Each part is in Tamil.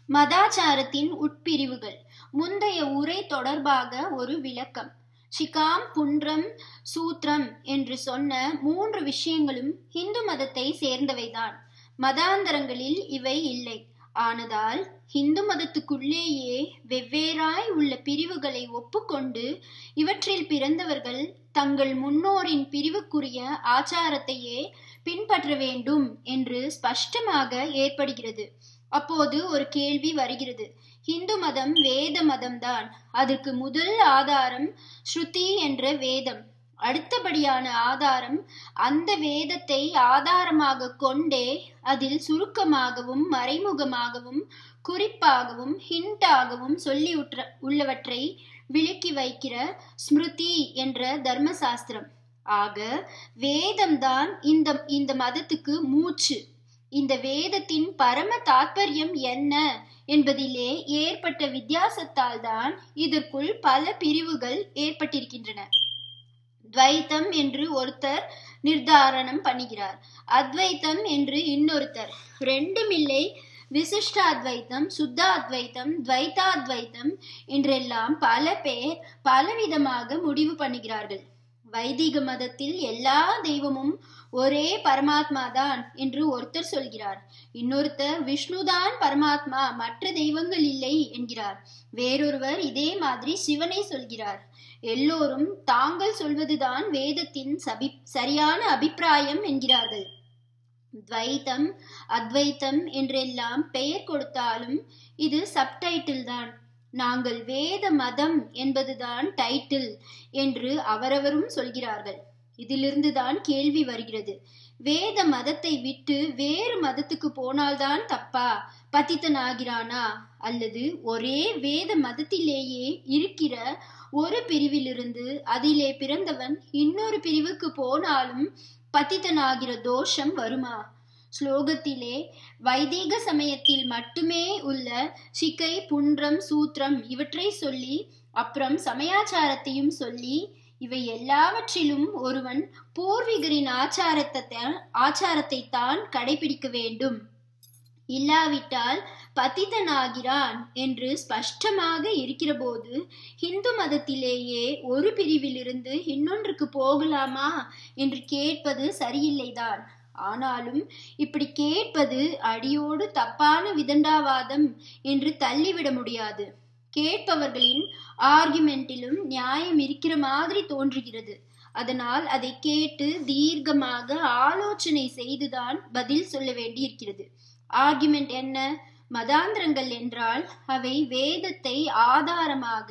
மதாச்சாரத்தின் உட்பிரிவுகள் முந்தைய உரை தொடர்பாக ஒரு விளக்கம் ஷிகாம் புன்றம் சூத்ரம் என்று சொன்ன மூன்று விஷயங்களும் இந்து மதத்தை சேர்ந்தவைதான் மதாந்தரங்களில் இவை இல்லை ஆனதால் இந்து மதத்துக்குள்ளேயே வெவ்வேறாய் உள்ள பிரிவுகளை ஒப்புக்கொண்டு இவற்றில் பிறந்தவர்கள் தங்கள் முன்னோரின் பிரிவுக்குரிய ஆச்சாரத்தையே பின்பற்ற வேண்டும் என்று ஸ்பஷ்டமாக ஏற்படுகிறது அப்போது ஒரு கேள்வி வருகிறது இந்து மதம் வேத மதம்தான் அதற்கு முதல் ஆதாரம் ஸ்ருதி என்ற வேதம் அடுத்தபடியான ஆதாரம் அந்த வேதத்தை ஆதாரமாக கொண்டே அதில் சுருக்கமாகவும் மறைமுகமாகவும் குறிப்பாகவும் ஹிண்டாகவும் சொல்லி உற்ற உள்ளவற்றை விளக்கி வைக்கிற ஸ்மிருதி என்ற தர்மசாஸ்திரம் ஆக வேதம்தான் இந்த இந்த மதத்துக்கு மூச்சு இந்த வேதத்தின் பரம தாற்பயம் என்ன என்பதிலே ஏற்பட்ட வித்தியாசத்தால் தான் இதற்குள் பல பிரிவுகள் ஏற்பட்டிருக்கின்றன துவைத்தம் என்று ஒருத்தர் நிர்தாரணம் பண்ணுகிறார் அத்வைத்தம் என்று இன்னொருத்தர் ரெண்டுமில்லை விசிஷ்டாத்வைத்தம் சுத்தாத்வைத்தம் துவைத்தாத்வைத்தம் என்றெல்லாம் பல பேர் பலவிதமாக முடிவு பண்ணுகிறார்கள் வைதிக மதத்தில் எல்லா தெய்வமும் ஒரே பரமாத்மா தான் என்று ஒருத்தர் சொல்கிறார் இன்னொருத்தர் விஷ்ணுதான் பரமாத்மா மற்ற தெய்வங்கள் இல்லை என்கிறார் வேறொருவர் இதே மாதிரி சிவனை சொல்கிறார் எல்லோரும் தாங்கள் சொல்வதுதான் வேதத்தின் சபி சரியான அபிப்பிராயம் என்கிறார்கள் துவைத்தம் அத்வைத்தம் என்றெல்லாம் பெயர் கொடுத்தாலும் இது சப்டைட்டில் தான் நாங்கள் வேத மதம் என்பதுதான் டைட்டில் என்று அவரவரும் சொல்கிறார்கள் இதிலிருந்துதான் கேள்வி வருகிறது வேத மதத்தை விட்டு வேறு மதத்துக்கு போனால்தான் தப்பா பத்தித்தனாகிறானா அல்லது ஒரே வேத மதத்திலேயே இருக்கிற ஒரு பிரிவிலிருந்து அதிலே பிறந்தவன் இன்னொரு பிரிவுக்கு போனாலும் பத்தித்தனாகிற தோஷம் வருமா ஸ்லோகத்திலே வைதீக சமயத்தில் மட்டுமே உள்ள சிக்கை புன்றம் சூத்திரம் இவற்றை சொல்லி அப்புறம் சமயாச்சாரத்தையும் சொல்லி இவை எல்லாவற்றிலும் ஒருவன் பூர்வீகரின் ஆச்சாரத்தை ஆச்சாரத்தை தான் கடைபிடிக்க வேண்டும் இல்லாவிட்டால் பத்திதனாகிறான் என்று ஸ்பஷ்டமாக இருக்கிறபோது இந்து மதத்திலேயே ஒரு பிரிவிலிருந்து இன்னொன்றுக்கு போகலாமா என்று கேட்பது சரியில்லைதான் ஆனாலும் இப்படி கேட்பது அடியோடு தப்பான விதண்டாவாதம் என்று தள்ளிவிட முடியாது கேட்பவர்களின் ஆர்குமெண்டிலும் நியாயம் இருக்கிற மாதிரி தோன்றுகிறது அதனால் அதை கேட்டு தீர்க்கமாக ஆலோசனை செய்துதான் பதில் சொல்ல வேண்டியிருக்கிறது ஆர்குமெண்ட் என்ன மதாந்திரங்கள் என்றால் அவை வேதத்தை ஆதாரமாக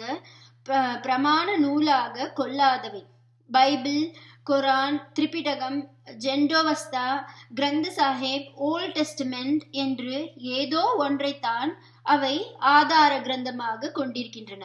பிரமாண நூலாக கொள்ளாதவை பைபிள் குரான் திரிபிடகம் Zend Avesta Granth Sahib Old Testament என்று ஏதோ ஒன்றைத்தான் அவை ஆதார கிரந்தமாக கொண்டிருக்கின்றன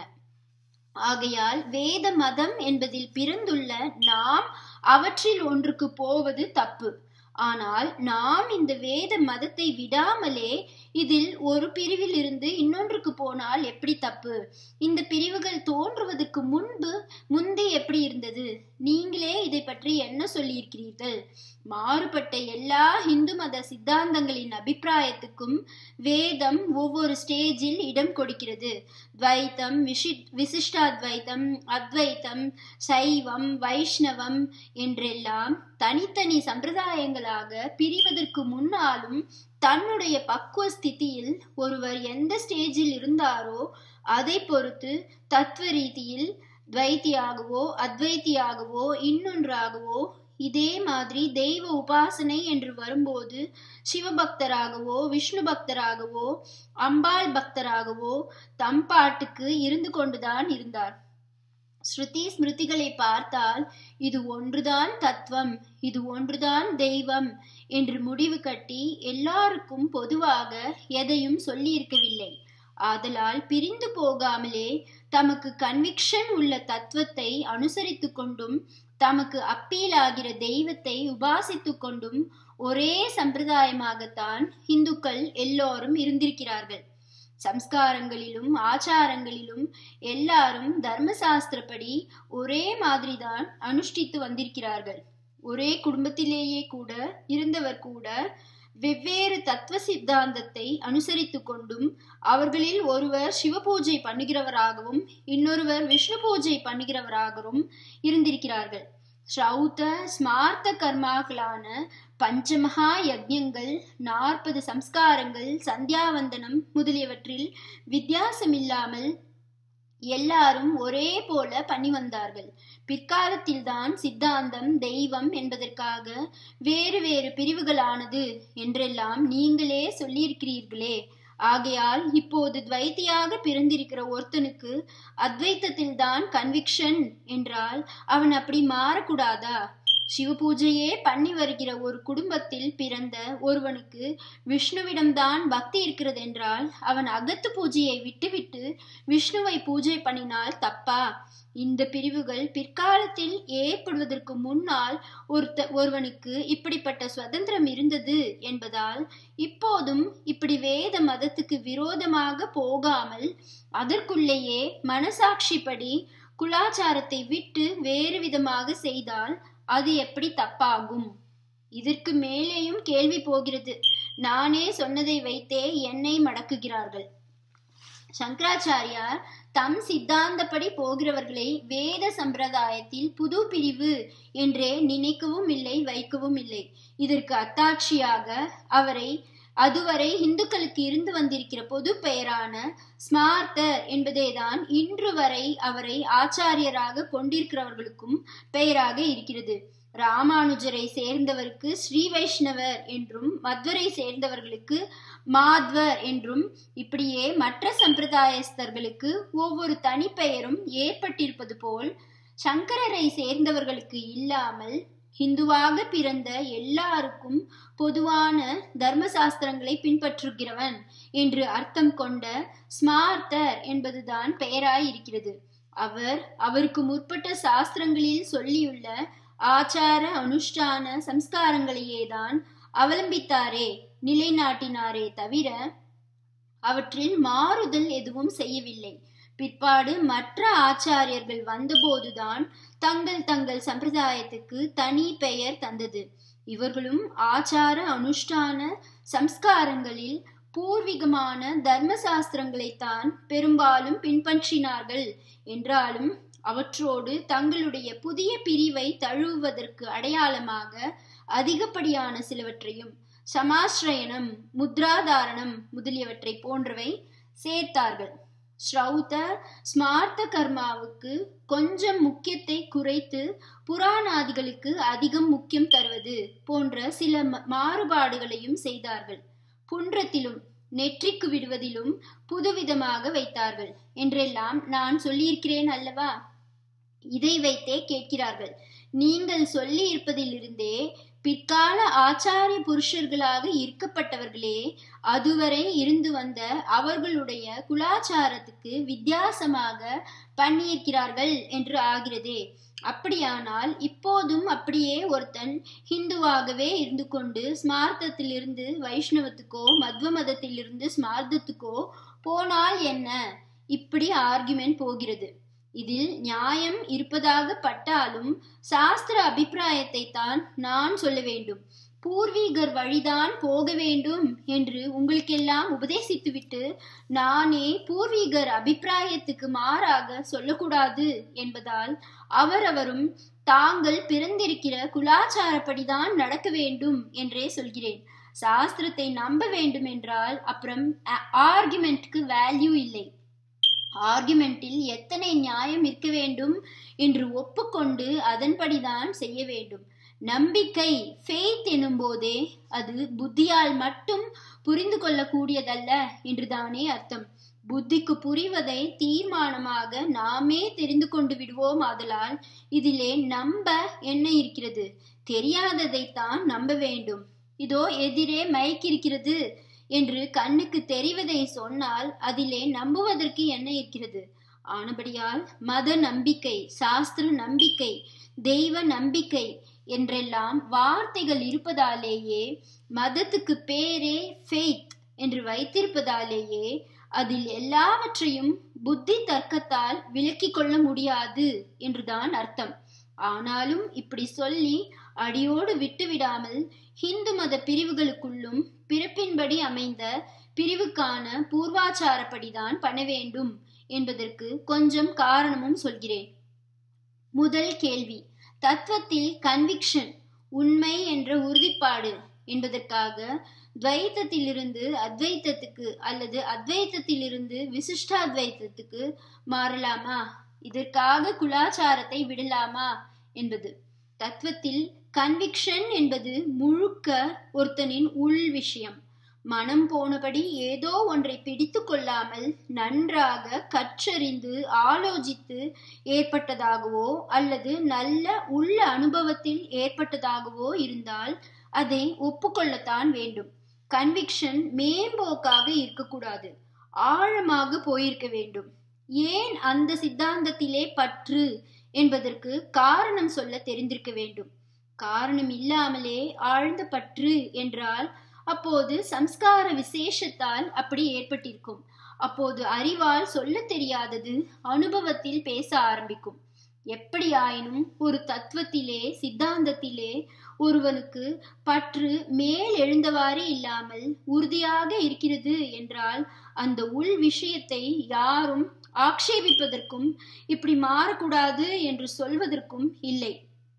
ஆகையால் வேத மதம் என்பதில் பிறந்துள்ள நாம் அவற்றில் ஒன்றுக்கு போவது தப்பு ஆனால் நாம் இந்த வேத மதத்தை விடாமலே இதில் ஒரு பிரிவில் இருந்து இன்னொன்றுக்கு போனால் எப்படி தப்பு இந்த பிரிவுகள் தோன்றுவதற்கு முன்பு முந்தி எப்படி இருந்தது நீங்களே இதை பற்றி என்ன சொல்லியிருக்கிறீர்கள் மாறுபட்ட எல்லா இந்து மத சித்தாந்தங்களின் அபிப்பிராயத்துக்கும் வேதம் ஒவ்வொரு ஸ்டேஜில் இடம் கொடுக்கிறது துவைத்தம் விஷி விசிஷ்டாத்வைத்தம் அத்வைத்தம் சைவம் வைஷ்ணவம் என்றெல்லாம் தனித்தனி சம்பிரதாயங்களாக பிரிவதற்கு முன்னாலும் தன்னுடைய பக்குவ ஸ்திதியில் ஒருவர் எந்த ஸ்டேஜில் இருந்தாரோ அதை பொறுத்து தத்துவ ரீதியில் துவைத்தியாகவோ அத்வைத்தியாகவோ இன்னொன்றாகவோ இதே மாதிரி தெய்வ உபாசனை என்று வரும்போது சிவபக்தராகவோ விஷ்ணு பக்தராகவோ அம்பாள் பக்தராகவோ தம் பாட்டுக்கு இருந்து கொண்டுதான் இருந்தார் ஸ்ருதி ஸ்மிருதிகளை பார்த்தால் இது ஒன்றுதான் தத்துவம் இது ஒன்றுதான் தெய்வம் என்று முடிவு கட்டி எல்லாருக்கும் பொதுவாக எதையும் சொல்லியிருக்கவில்லை ஆதலால் பிரிந்து போகாமலே தமக்கு கன்விக்ஷன் உள்ள தத்துவத்தை அனுசரித்து கொண்டும் தமக்கு அப்பீல் ஆகிற தெய்வத்தை உபாசித்து கொண்டும் ஒரே சம்பிரதாயமாகத்தான் இந்துக்கள் எல்லோரும் இருந்திருக்கிறார்கள் சம்ஸ்காரங்களிலும் ஆச்சாரங்களிலும் எல்லாரும் தர்மசாஸ்திரப்படி ஒரே மாதிரிதான் அனுஷ்டித்து வந்திருக்கிறார்கள் ஒரே குடும்பத்திலேயே கூட இருந்தவர் கூட வெவ்வேறு தத்துவ சித்தாந்தத்தை அனுசரித்து கொண்டும் அவர்களில் ஒருவர் சிவ பூஜை பண்ணுகிறவராகவும் இன்னொருவர் விஷ்ணு பூஜை பண்ணுகிறவராகவும் இருந்திருக்கிறார்கள் ஸ்ரௌத ஸ்மார்த்த கர்மாக்களான பஞ்சமகா யஜ்யங்கள் நாற்பது சம்ஸ்காரங்கள் சந்தியாவந்தனம் முதலியவற்றில் வித்தியாசமில்லாமல் எல்லாரும் ஒரே போல பண்ணி வந்தார்கள் பிற்காலத்தில்தான் சித்தாந்தம் தெய்வம் என்பதற்காக வேறு வேறு பிரிவுகளானது என்றெல்லாம் நீங்களே சொல்லியிருக்கிறீர்களே ஆகையால் இப்போது துவைத்தியாக பிறந்திருக்கிற ஒருத்தனுக்கு அத்வைத்தத்தில் தான் கன்விக்ஷன் என்றால் அவன் அப்படி மாறக்கூடாதா சிவ பூஜையே பண்ணி வருகிற ஒரு குடும்பத்தில் பிறந்த ஒருவனுக்கு விஷ்ணுவிடம்தான் பக்தி இருக்கிறது என்றால் அவன் அகத்து பூஜையை விட்டுவிட்டு விஷ்ணுவை பூஜை பண்ணினால் தப்பா இந்த பிரிவுகள் பிற்காலத்தில் ஏற்படுவதற்கு முன்னால் ஒருத்த ஒருவனுக்கு இப்படிப்பட்ட சுதந்திரம் இருந்தது என்பதால் இப்போதும் இப்படி வேத மதத்துக்கு விரோதமாக போகாமல் அதற்குள்ளேயே மனசாட்சிப்படி குலாச்சாரத்தை விட்டு வேறு விதமாக செய்தால் அது எப்படி தப்பாகும் இதற்கு மேலேயும் கேள்வி போகிறது நானே சொன்னதை வைத்தே என்னை மடக்குகிறார்கள் சங்கராச்சாரியார் தம் சித்தாந்தப்படி போகிறவர்களை வேத சம்பிரதாயத்தில் புது பிரிவு என்றே நினைக்கவும் இல்லை வைக்கவும் இல்லை இதற்கு அத்தாட்சியாக அவரை அதுவரை இந்துக்களுக்கு இருந்து வந்திருக்கிற பொது பெயரான ஸ்மார்த்தர் என்பதேதான் இன்று வரை அவரை ஆச்சாரியராக கொண்டிருக்கிறவர்களுக்கும் பெயராக இருக்கிறது ராமானுஜரை சேர்ந்தவருக்கு ஸ்ரீ வைஷ்ணவர் என்றும் மத்வரை சேர்ந்தவர்களுக்கு மாத்வர் என்றும் இப்படியே மற்ற சம்பிரதாயஸ்தர்களுக்கு ஒவ்வொரு தனிப்பெயரும் ஏற்பட்டிருப்பது போல் சங்கரரை சேர்ந்தவர்களுக்கு இல்லாமல் ஹிந்துவாக பிறந்த எல்லாருக்கும் பொதுவான தர்மசாஸ்திரங்களை பின்பற்றுகிறவன் என்று அர்த்தம் கொண்ட ஸ்மார்த்தர் என்பதுதான் பெயராய் இருக்கிறது அவர் அவருக்கு முற்பட்ட சாஸ்திரங்களில் சொல்லியுள்ள ஆச்சார அனுஷ்டான சம்ஸ்காரங்களையே தான் அவலம்பித்தாரே நிலைநாட்டினாரே தவிர அவற்றில் மாறுதல் எதுவும் செய்யவில்லை பிற்பாடு மற்ற ஆச்சாரியர்கள் வந்தபோதுதான் தங்கள் தங்கள் சம்பிரதாயத்துக்கு தனி பெயர் தந்தது இவர்களும் ஆச்சார அனுஷ்டான சம்ஸ்காரங்களில் பூர்வீகமான தர்ம சாஸ்திரங்களைத்தான் பெரும்பாலும் பின்பற்றினார்கள் என்றாலும் அவற்றோடு தங்களுடைய புதிய பிரிவை தழுவுவதற்கு அடையாளமாக அதிகப்படியான சிலவற்றையும் சமாஸ்ரயணம் முத்ராதாரணம் முதலியவற்றை போன்றவை சேர்த்தார்கள் ஸ்ரௌத ஸ்மார்த்த கர்மாவுக்கு கொஞ்சம் முக்கியத்தை குறைத்து புராணாதிகளுக்கு அதிகம் முக்கியம் தருவது போன்ற சில மாறுபாடுகளையும் செய்தார்கள் புன்றத்திலும் நெற்றிக்கு விடுவதிலும் புதுவிதமாக வைத்தார்கள் என்றெல்லாம் நான் சொல்லியிருக்கிறேன் அல்லவா இதை வைத்தே கேட்கிறார்கள் நீங்கள் சொல்லி இருப்பதிலிருந்தே பிற்கால ஆச்சாரிய புருஷர்களாக இருக்கப்பட்டவர்களே அதுவரை இருந்து வந்த அவர்களுடைய குலாச்சாரத்துக்கு வித்தியாசமாக பண்ணியிருக்கிறார்கள் என்று ஆகிறதே அப்படியானால் இப்போதும் அப்படியே ஒருத்தன் ஹிந்துவாகவே இருந்து கொண்டு ஸ்மார்த்தத்திலிருந்து வைஷ்ணவத்துக்கோ மத்வ மதத்திலிருந்து ஸ்மார்த்தத்துக்கோ போனால் என்ன இப்படி ஆர்குமெண்ட் போகிறது இதில் நியாயம் இருப்பதாக பட்டாலும் சாஸ்திர அபிப்பிராயத்தை தான் நான் சொல்ல வேண்டும் பூர்வீகர் வழிதான் போக வேண்டும் என்று உங்களுக்கெல்லாம் உபதேசித்துவிட்டு நானே பூர்வீகர் அபிப்பிராயத்துக்கு மாறாக சொல்லக்கூடாது என்பதால் அவரவரும் தாங்கள் பிறந்திருக்கிற குலாச்சாரப்படிதான் நடக்க வேண்டும் என்றே சொல்கிறேன் சாஸ்திரத்தை நம்ப வேண்டும் என்றால் அப்புறம் ஆர்குமெண்ட்க்கு வேல்யூ இல்லை ஆர்குமெண்டில் எத்தனை நியாயம் இருக்க வேண்டும் என்று ஒப்புக்கொண்டு அதன்படிதான் செய்ய வேண்டும் நம்பிக்கை ஃபெய்த் எனும் போதே அது புத்தியால் மட்டும் புரிந்து கொள்ளக்கூடியதல்ல என்றுதானே அர்த்தம் புத்திக்கு புரிவதை தீர்மானமாக நாமே தெரிந்து கொண்டு விடுவோம் ஆதலால் இதிலே நம்ப என்ன இருக்கிறது தெரியாததைத்தான் நம்ப வேண்டும் இதோ எதிரே மைக் இருக்கிறது என்று கண்ணுக்கு தெரிவதை சொன்னால் அதிலே நம்புவதற்கு என்ன இருக்கிறது ஆனபடியால் மத நம்பிக்கை சாஸ்திர நம்பிக்கை தெய்வ நம்பிக்கை என்றெல்லாம் வார்த்தைகள் இருப்பதாலேயே மதத்துக்கு பேரே ஃபெய்த் என்று வைத்திருப்பதாலேயே அதில் எல்லாவற்றையும் புத்தி தர்க்கத்தால் விலக்கிக் கொள்ள முடியாது என்றுதான் அர்த்தம் ஆனாலும் இப்படி சொல்லி அடியோடு விட்டுவிடாமல் ஹிந்து மத பிரிவுகளுக்குள்ளும் பிறப்பின்படி அமைந்த பிரிவுக்கான பூர்வாச்சாரப்படிதான் பண்ண வேண்டும் என்பதற்கு கொஞ்சம் காரணமும் சொல்கிறேன் முதல் கேள்வி தத்துவத்தில் கன்விக்ஷன் உண்மை என்ற உறுதிப்பாடு என்பதற்காக துவைத்தத்திலிருந்து அத்வைத்தத்துக்கு அல்லது அத்வைத்தத்திலிருந்து விசிஷ்டாத்வைத்தத்துக்கு மாறலாமா இதற்காக குலாச்சாரத்தை விடலாமா என்பது தத்துவத்தில் கன்விக்ஷன் என்பது முழுக்க ஒருத்தனின் உள் விஷயம் மனம் போனபடி ஏதோ ஒன்றை பிடித்து கொள்ளாமல் நன்றாக கற்றறிந்து ஆலோசித்து ஏற்பட்டதாகவோ அல்லது நல்ல உள்ள அனுபவத்தில் ஏற்பட்டதாகவோ இருந்தால் அதை ஒப்புக்கொள்ளத்தான் வேண்டும் கன்விக்ஷன் மேம்போக்காக இருக்கக்கூடாது ஆழமாக போயிருக்க வேண்டும் ஏன் அந்த சித்தாந்தத்திலே பற்று என்பதற்கு காரணம் சொல்ல தெரிந்திருக்க வேண்டும் காரணம் இல்லாமலே ஆழ்ந்த பற்று என்றால் அப்போது சம்ஸ்கார விசேஷத்தால் அப்படி ஏற்பட்டிருக்கும் அப்போது அறிவால் சொல்ல தெரியாதது அனுபவத்தில் பேச ஆரம்பிக்கும் எப்படியாயினும் ஒரு தத்துவத்திலே சித்தாந்தத்திலே ஒருவனுக்கு பற்று மேல் எழுந்தவாறு இல்லாமல் உறுதியாக இருக்கிறது என்றால் அந்த உள் விஷயத்தை யாரும் ஆக்ஷேபிப்பதற்கும் இப்படி மாறக்கூடாது என்று சொல்வதற்கும் இல்லை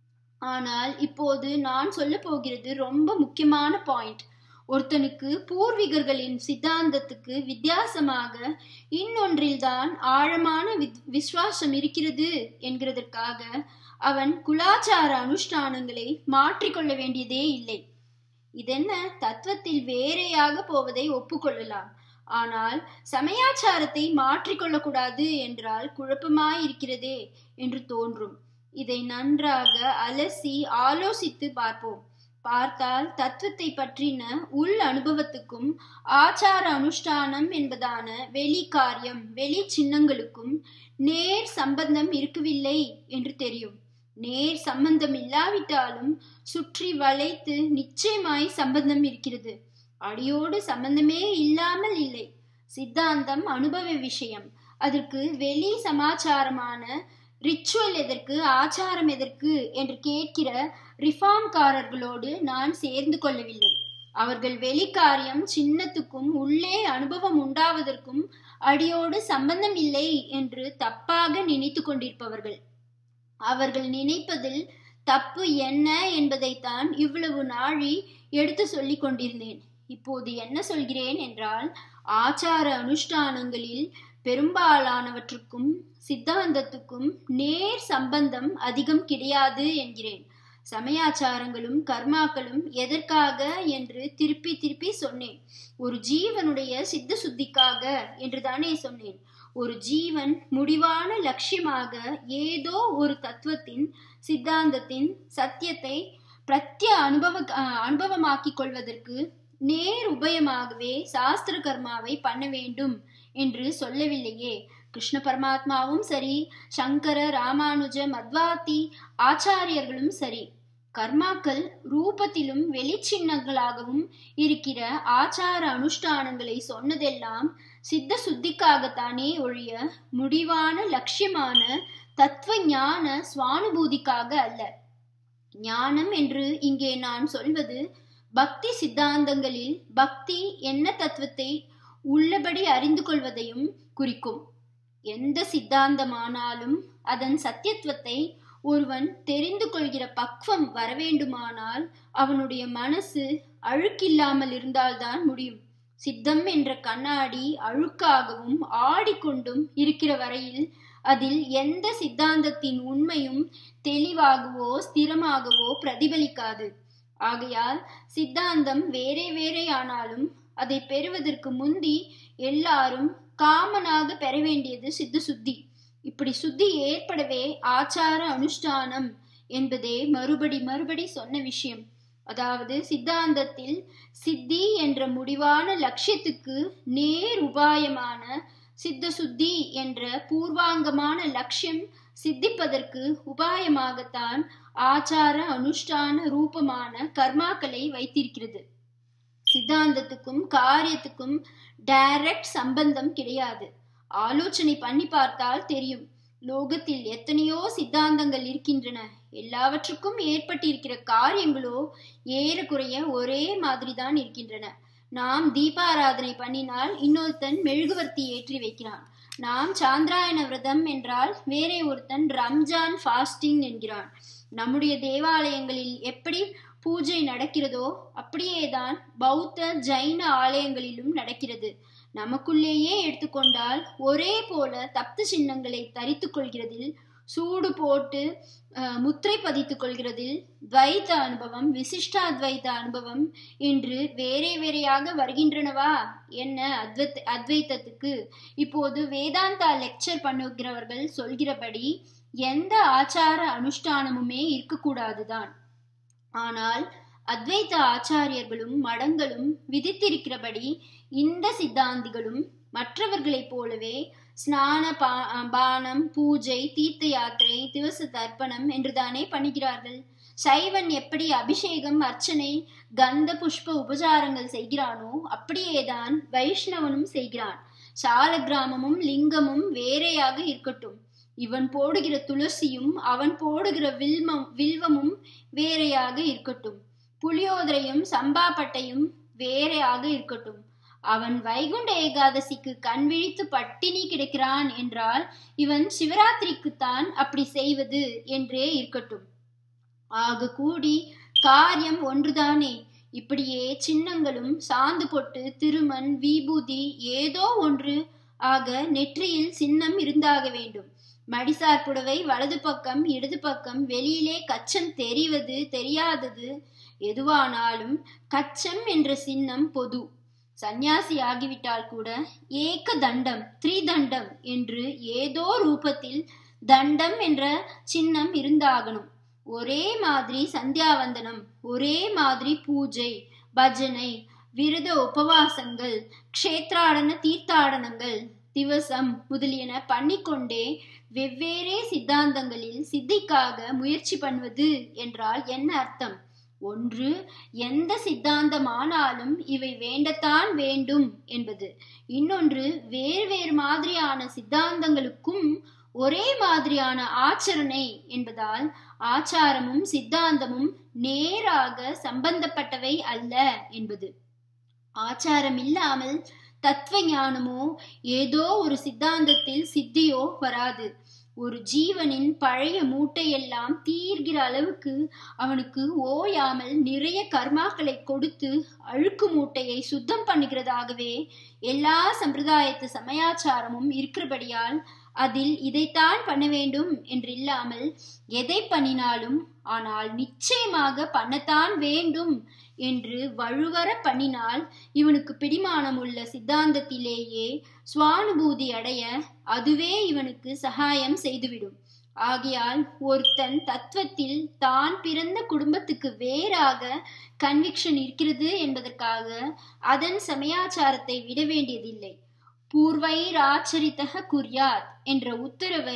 ஆனால் இப்போது நான் சொல்ல போகிறது ரொம்ப முக்கியமான பாயிண்ட் ஒருத்தனுக்கு பூர்வீகர்களின் சித்தாந்தத்துக்கு வித்தியாசமாக இன்னொன்றில்தான் ஆழமான விசுவாசம் இருக்கிறது என்கிறதற்காக அவன் குலாச்சார அனுஷ்டானங்களை மாற்றிக்கொள்ள வேண்டியதே இல்லை இதென்ன தத்துவத்தில் வேறையாக போவதை ஒப்புக்கொள்ளலாம் ஆனால் சமயாச்சாரத்தை மாற்றிக்கொள்ளக்கூடாது என்றால் குழப்பமாயிருக்கிறதே என்று தோன்றும் இதை நன்றாக அலசி ஆலோசித்து பார்ப்போம் பார்த்தால் தத்துவத்தை பற்றின உள் அனுபவத்துக்கும் ஆச்சார அனுஷ்டானம் என்பதான வெளி காரியம் வெளி சின்னங்களுக்கும் நேர் சம்பந்தம் இருக்கவில்லை என்று தெரியும் நேர் சம்பந்தம் இல்லாவிட்டாலும் சுற்றி வளைத்து நிச்சயமாய் சம்பந்தம் இருக்கிறது அடியோடு சம்பந்தமே இல்லாமல் இல்லை சித்தாந்தம் அனுபவ விஷயம் அதற்கு வெளி சமாச்சாரமான ரிச்சுவல் எதற்கு ஆச்சாரம் எதற்கு என்று கேட்கிற ரிஃபார்ம்காரர்களோடு நான் சேர்ந்து கொள்ளவில்லை அவர்கள் வெளிக்காரியம் சின்னத்துக்கும் உள்ளே அனுபவம் உண்டாவதற்கும் அடியோடு சம்பந்தம் இல்லை என்று தப்பாக நினைத்து கொண்டிருப்பவர்கள் அவர்கள் நினைப்பதில் தப்பு என்ன என்பதைத்தான் இவ்வளவு நாழி எடுத்து சொல்லிக் கொண்டிருந்தேன் இப்போது என்ன சொல்கிறேன் என்றால் ஆச்சார அனுஷ்டானங்களில் பெரும்பாலானவற்றுக்கும் சித்தாந்தத்துக்கும் நேர் சம்பந்தம் அதிகம் கிடையாது என்கிறேன் சமயாச்சாரங்களும் கர்மாக்களும் எதற்காக என்று திருப்பி திருப்பி சொன்னேன் ஒரு ஜீவனுடைய சித்த சுத்திக்காக என்று தானே சொன்னேன் ஒரு ஜீவன் முடிவான லட்சியமாக ஏதோ ஒரு தத்துவத்தின் சித்தாந்தத்தின் சத்தியத்தை பிரத்ய அனுபவ அனுபவமாக்கிக் கொள்வதற்கு நேர் உபயமாகவே சாஸ்திர கர்மாவை பண்ண வேண்டும் என்று சொல்லவில்லையே கிருஷ்ண பரமாத்மாவும் சரி சங்கர ராமானுஜ மத்வாதி ஆச்சாரியர்களும் சரி கர்மாக்கள் ரூபத்திலும் வெளிச்சின்னங்களாகவும் இருக்கிற ஆச்சார அனுஷ்டானங்களை சொன்னதெல்லாம் சித்த சுத்திக்காகத்தானே ஒழிய முடிவான லட்சியமான தத்துவ ஞான சுவானுபூதிக்காக அல்ல ஞானம் என்று இங்கே நான் சொல்வது பக்தி சித்தாந்தங்களில் பக்தி என்ன தத்துவத்தை உள்ளபடி அறிந்து கொள்வதையும் குறிக்கும் எந்த சித்தாந்தமானாலும் அதன் சத்தியத்துவத்தை ஒருவன் தெரிந்து கொள்கிற பக்குவம் வரவேண்டுமானால் அவனுடைய மனசு அழுக்கில்லாமல் இருந்தால்தான் முடியும் சித்தம் என்ற கண்ணாடி அழுக்காகவும் ஆடிக்கொண்டும் இருக்கிற வரையில் அதில் எந்த சித்தாந்தத்தின் உண்மையும் தெளிவாகவோ ஸ்திரமாகவோ பிரதிபலிக்காது ஆகையால் சித்தாந்தம் வேறே வேறே ஆனாலும் அதை பெறுவதற்கு முந்தி எல்லாரும் காமனாக பெற வேண்டியது சித்த சுத்தி இப்படி சுத்தி ஏற்படவே ஆச்சார அனுஷ்டானம் என்பதே மறுபடி மறுபடி சொன்ன விஷயம் அதாவது சித்தாந்தத்தில் சித்தி என்ற முடிவான லட்சியத்துக்கு நேர் உபாயமான சித்த சுத்தி என்ற பூர்வாங்கமான லட்சியம் சித்திப்பதற்கு உபாயமாகத்தான் ஆச்சார அனுஷ்டான ரூபமான கர்மாக்களை வைத்திருக்கிறது சித்தாந்தத்துக்கும் காரியத்துக்கும் டைரக்ட் சம்பந்தம் கிடையாது ஆலோசனை பண்ணி பார்த்தால் தெரியும் லோகத்தில் எத்தனையோ சித்தாந்தங்கள் இருக்கின்றன எல்லாவற்றுக்கும் ஏற்பட்டிருக்கிற காரியங்களோ ஏறக்குறைய ஒரே மாதிரி தான் இருக்கின்றன நாம் தீபாராதனை பண்ணினால் இன்னொருத்தன் மெழுகுவர்த்தி ஏற்றி வைக்கிறான் நாம் சாந்திராயண விரதம் என்றால் வேறே ஒருத்தன் ரம்ஜான் ஃபாஸ்டிங் என்கிறான் நம்முடைய தேவாலயங்களில் எப்படி பூஜை நடக்கிறதோ அப்படியேதான் பௌத்த ஜைன ஆலயங்களிலும் நடக்கிறது நமக்குள்ளேயே எடுத்துக்கொண்டால் ஒரே போல தப்து சின்னங்களை தரித்து கொள்கிறதில் சூடு போட்டு முத்திரை பதித்துக் கொள்கிறதில் துவைத்த அனுபவம் விசிஷ்டாத்வைத அனுபவம் என்று வேறே வேறையாக வருகின்றனவா என்ன அத்வைத் அத்வைத்தத்துக்கு இப்போது வேதாந்தா லெக்சர் பண்ணுகிறவர்கள் சொல்கிறபடி எந்த ஆச்சார அனுஷ்டானமுமே இருக்கக்கூடாதுதான் ஆனால் அத்வைத ஆச்சாரியர்களும் மடங்களும் விதித்திருக்கிறபடி இந்த சித்தாந்திகளும் மற்றவர்களைப் போலவே ஸ்நான பா பானம் பூஜை தீர்த்த யாத்திரை திவச தர்ப்பணம் என்றுதானே பண்ணுகிறார்கள் சைவன் எப்படி அபிஷேகம் அர்ச்சனை கந்த புஷ்ப உபசாரங்கள் செய்கிறானோ அப்படியேதான் வைஷ்ணவனும் செய்கிறான் சால கிராமமும் லிங்கமும் வேறையாக இருக்கட்டும் இவன் போடுகிற துளசியும் அவன் போடுகிற வில்மம் வில்வமும் வேறையாக இருக்கட்டும் புளியோதரையும் சம்பாப்பட்டையும் வேறையாக இருக்கட்டும் அவன் வைகுண்ட ஏகாதசிக்கு கண் விழித்து பட்டினி கிடக்கிறான் என்றால் இவன் சிவராத்திரிக்குத்தான் அப்படி செய்வது என்றே இருக்கட்டும் ஆக கூடி காரியம் ஒன்றுதானே இப்படியே சின்னங்களும் சாந்து பொட்டு திருமண் விபூதி ஏதோ ஒன்று ஆக நெற்றியில் சின்னம் இருந்தாக வேண்டும் மடிசார் புடவை வலது பக்கம் இடது பக்கம் வெளியிலே கச்சம் தெரிவது தெரியாதது எதுவானாலும் கச்சம் என்ற சின்னம் பொது சந்நியாசி ஆகிவிட்டால் கூட ஏக தண்டம் த்ரிதண்டம் என்று ஏதோ ரூபத்தில் தண்டம் என்ற சின்னம் இருந்தாகணும் ஒரே மாதிரி சந்தியாவந்தனம் ஒரே மாதிரி பூஜை பஜனை விரத உபவாசங்கள் க்ஷேத்ராடன தீர்த்தாடனங்கள் திவசம் முதலியன பண்ணிக்கொண்டே வெவ்வேறே சித்தாந்தங்களில் சித்திக்காக முயற்சி பண்ணுவது என்றால் என்ன அர்த்தம் ஒன்று எந்த சித்தாந்தமானாலும் இவை வேண்டத்தான் வேண்டும் என்பது இன்னொன்று வேறு வேறு மாதிரியான சித்தாந்தங்களுக்கும் ஒரே மாதிரியான ஆச்சரணை என்பதால் ஆச்சாரமும் சித்தாந்தமும் நேராக சம்பந்தப்பட்டவை அல்ல என்பது ஆச்சாரம் இல்லாமல் தத்துவ ஞானமோ ஏதோ ஒரு சித்தாந்தத்தில் சித்தியோ வராது ஒரு ஜீவனின் பழைய மூட்டையெல்லாம் தீர்கிற அளவுக்கு அவனுக்கு ஓயாமல் நிறைய கர்மாக்களை கொடுத்து அழுக்கு மூட்டையை சுத்தம் பண்ணுகிறதாகவே எல்லா சம்பிரதாயத்து சமயாச்சாரமும் இருக்கிறபடியால் அதில் இதைத்தான் பண்ண வேண்டும் என்றில்லாமல் எதை பண்ணினாலும் ஆனால் நிச்சயமாக பண்ணத்தான் வேண்டும் என்று வழுவர பண்ணினால் இவனுக்கு பிடிமானம் உள்ள சித்தாந்தத்திலேயே சுவானுபூதி அடைய அதுவே இவனுக்கு சகாயம் செய்துவிடும் ஆகையால் ஒருத்தன் தத்துவத்தில் தான் பிறந்த குடும்பத்துக்கு வேறாக கன்விக்ஷன் இருக்கிறது என்பதற்காக அதன் சமயாச்சாரத்தை விட வேண்டியதில்லை பூர்வைராச்சரித்தக குர்யாத் என்ற உத்தரவை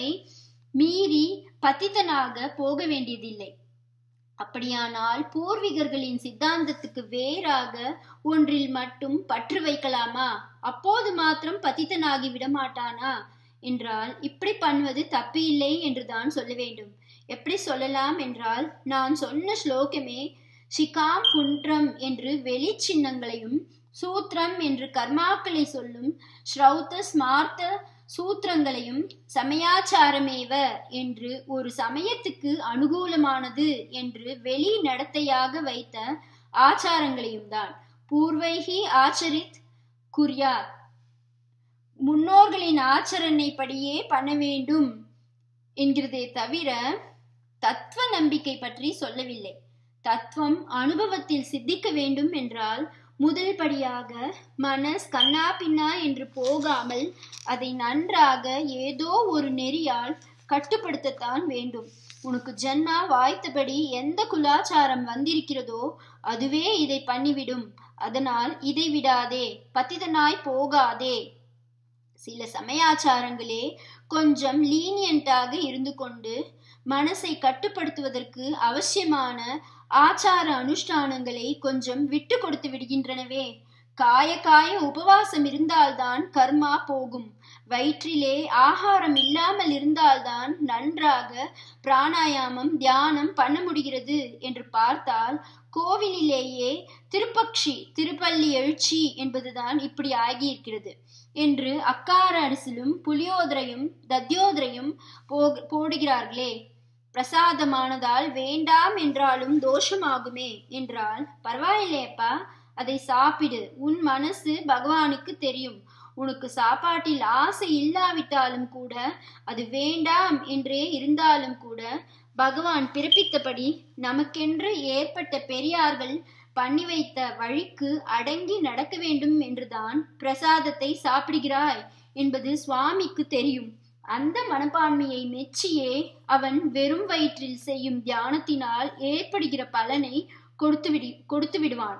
மீறி பத்திதனாக போக வேண்டியதில்லை அப்படியானால் பூர்வீகர்களின் சித்தாந்தத்துக்கு வேறாக ஒன்றில் மட்டும் பற்று வைக்கலாமா அப்போது மாத்திரம் பதித்தனாகி விடமாட்டானா என்றால் இப்படி பண்ணுவது தப்பு இல்லை என்றுதான் சொல்ல வேண்டும் எப்படி சொல்லலாம் என்றால் நான் சொன்ன ஸ்லோகமே ஷிகாம் புன்றம் என்று வெளி சின்னங்களையும் சூத்திரம் என்று கர்மாக்களை சொல்லும் ஸ்ரௌத்த ஸ்மார்த்த சூத்திரங்களையும் சமயாச்சாரமேவ என்று ஒரு சமயத்துக்கு அனுகூலமானது என்று வெளி நடத்தையாக வைத்த ஆச்சாரங்களையும் தான் பூர்வைகி ஆச்சரித் குர்யா முன்னோர்களின் ஆச்சரணைப்படியே பண்ண வேண்டும் என்கிறதே தவிர தத்துவ நம்பிக்கை பற்றி சொல்லவில்லை தத்துவம் அனுபவத்தில் சித்திக்க வேண்டும் என்றால் முதல் படியாக மனஸ் கண்ணா பின்னா என்று போகாமல் அதை நன்றாக ஏதோ ஒரு நெறியால் கட்டுப்படுத்தத்தான் வேண்டும் உனக்கு ஜன்மா வாய்த்தபடி எந்த குலாச்சாரம் வந்திருக்கிறதோ அதுவே இதை பண்ணிவிடும் அதனால் இதை விடாதே பத்திதனாய் போகாதே சில சமயாச்சாரங்களே கொஞ்சம் லீனியண்டாக இருந்து கொண்டு மனசை கட்டுப்படுத்துவதற்கு அவசியமான ஆச்சார அனுஷ்டானங்களை கொஞ்சம் விட்டு கொடுத்து விடுகின்றனவே காய காய உபவாசம் இருந்தால்தான் கர்மா போகும் வயிற்றிலே ஆகாரம் இல்லாமல் இருந்தால்தான் நன்றாக பிராணாயாமம் தியானம் பண்ண முடிகிறது என்று பார்த்தால் கோவிலிலேயே திருப்பக்ஷி திருப்பள்ளி எழுச்சி என்பதுதான் இப்படி ஆகியிருக்கிறது என்று அக்கார அரிசிலும் புளியோதரையும் தத்யோதரையும் போடுகிறார்களே பிரசாதமானதால் வேண்டாம் என்றாலும் தோஷமாகுமே என்றால் பரவாயில்லையப்பா அதை சாப்பிடு உன் மனசு பகவானுக்கு தெரியும் உனக்கு சாப்பாட்டில் ஆசை இல்லாவிட்டாலும் கூட அது வேண்டாம் என்றே இருந்தாலும் கூட பகவான் பிறப்பித்தபடி நமக்கென்று ஏற்பட்ட பெரியார்கள் பண்ணி வைத்த வழிக்கு அடங்கி நடக்க வேண்டும் என்றுதான் பிரசாதத்தை சாப்பிடுகிறாய் என்பது சுவாமிக்கு தெரியும் அந்த மனப்பான்மையை மெச்சியே அவன் வெறும் வயிற்றில் செய்யும் தியானத்தினால் ஏற்படுகிற பலனை கொடுத்து விடி கொடுத்து விடுவான்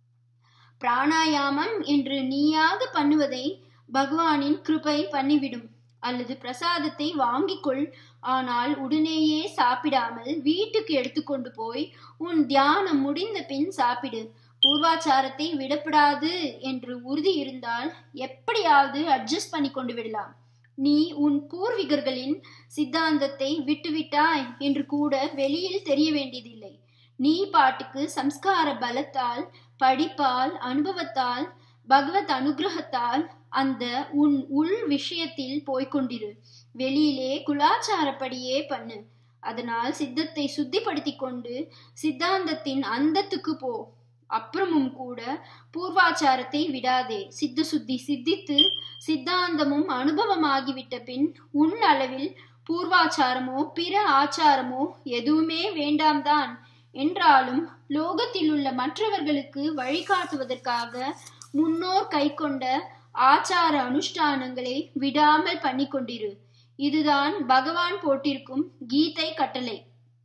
பிராணாயாமம் என்று நீயாக பண்ணுவதை பகவானின் கிருபை பண்ணிவிடும் அல்லது பிரசாதத்தை வாங்கிக்கொள் ஆனால் உடனேயே சாப்பிடாமல் வீட்டுக்கு எடுத்துக்கொண்டு போய் உன் தியானம் முடிந்த பின் சாப்பிடு பூர்வாச்சாரத்தை விடப்படாது என்று உறுதி இருந்தால் எப்படியாவது அட்ஜஸ்ட் பண்ணி கொண்டு விடலாம் நீ உன் பூர்வீகர்களின் சித்தாந்தத்தை விட்டுவிட்டாய் என்று கூட வெளியில் தெரிய வேண்டியதில்லை நீ பாட்டுக்கு சம்ஸ்கார பலத்தால் படிப்பால் அனுபவத்தால் பகவத் அனுகிரகத்தால் அந்த உன் உள் விஷயத்தில் போய்கொண்டிரு வெளியிலே குலாச்சாரப்படியே பண்ணு அதனால் சித்தத்தை சுத்திப்படுத்தி கொண்டு சித்தாந்தத்தின் அந்தத்துக்கு போ அப்புறமும் கூட பூர்வாச்சாரத்தை விடாதே சித்த சுத்தி சித்தித்து சித்தாந்தமும் அனுபவமாகிவிட்ட பின் உன் அளவில் பூர்வாச்சாரமோ பிற ஆச்சாரமோ எதுவுமே வேண்டாம்தான் என்றாலும் லோகத்தில் உள்ள மற்றவர்களுக்கு வழிகாட்டுவதற்காக முன்னோர் கை கொண்ட ஆச்சார அனுஷ்டானங்களை விடாமல் பண்ணி கொண்டிரு இதுதான் பகவான் போட்டிருக்கும் கீதை கட்டளை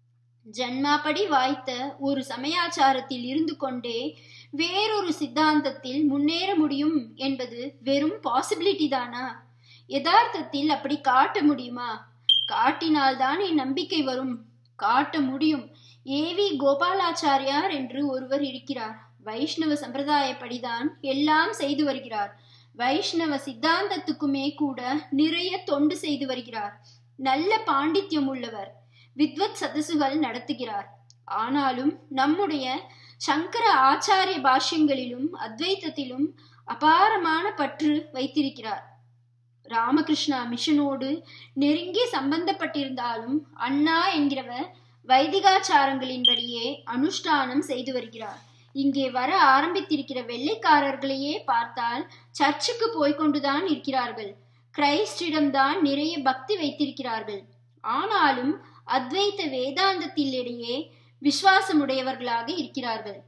ஜன்மாப்படி வாய்த்த ஒரு சமயாச்சாரத்தில் இருந்து கொண்டே வேறொரு சித்தாந்தத்தில் முன்னேற முடியும் என்பது வெறும் பாசிபிலிட்டி தானா யதார்த்தத்தில் அப்படி காட்ட முடியுமா காட்டினால்தான் என் நம்பிக்கை வரும் காட்ட முடியும் ஏவி கோபாலாச்சாரியார் என்று ஒருவர் இருக்கிறார் வைஷ்ணவ சம்பிரதாயப்படிதான் எல்லாம் செய்து வருகிறார் வைஷ்ணவ சித்தாந்தத்துக்குமே கூட நிறைய தொண்டு செய்து வருகிறார் நல்ல பாண்டித்யம் உள்ளவர் வித்வத் சதசுகள் நடத்துகிறார் ஆனாலும் நம்முடைய சங்கர ஆச்சாரிய பாஷ்யங்களிலும் அத்வைத்தத்திலும் அபாரமான பற்று வைத்திருக்கிறார் ராமகிருஷ்ணா மிஷனோடு நெருங்கி சம்பந்தப்பட்டிருந்தாலும் அண்ணா என்கிறவர் வைதிகாச்சாரங்களின்படியே அனுஷ்டானம் செய்து வருகிறார் இங்கே வர ஆரம்பித்திருக்கிற வெள்ளைக்காரர்களையே பார்த்தால் சர்ச்சுக்கு போய்கொண்டுதான் இருக்கிறார்கள் கிரைஸ்டிடம்தான் நிறைய பக்தி வைத்திருக்கிறார்கள் ஆனாலும் அத்வைத்த வேதாந்தத்திலிடையே விசுவாசமுடையவர்களாக இருக்கிறார்கள்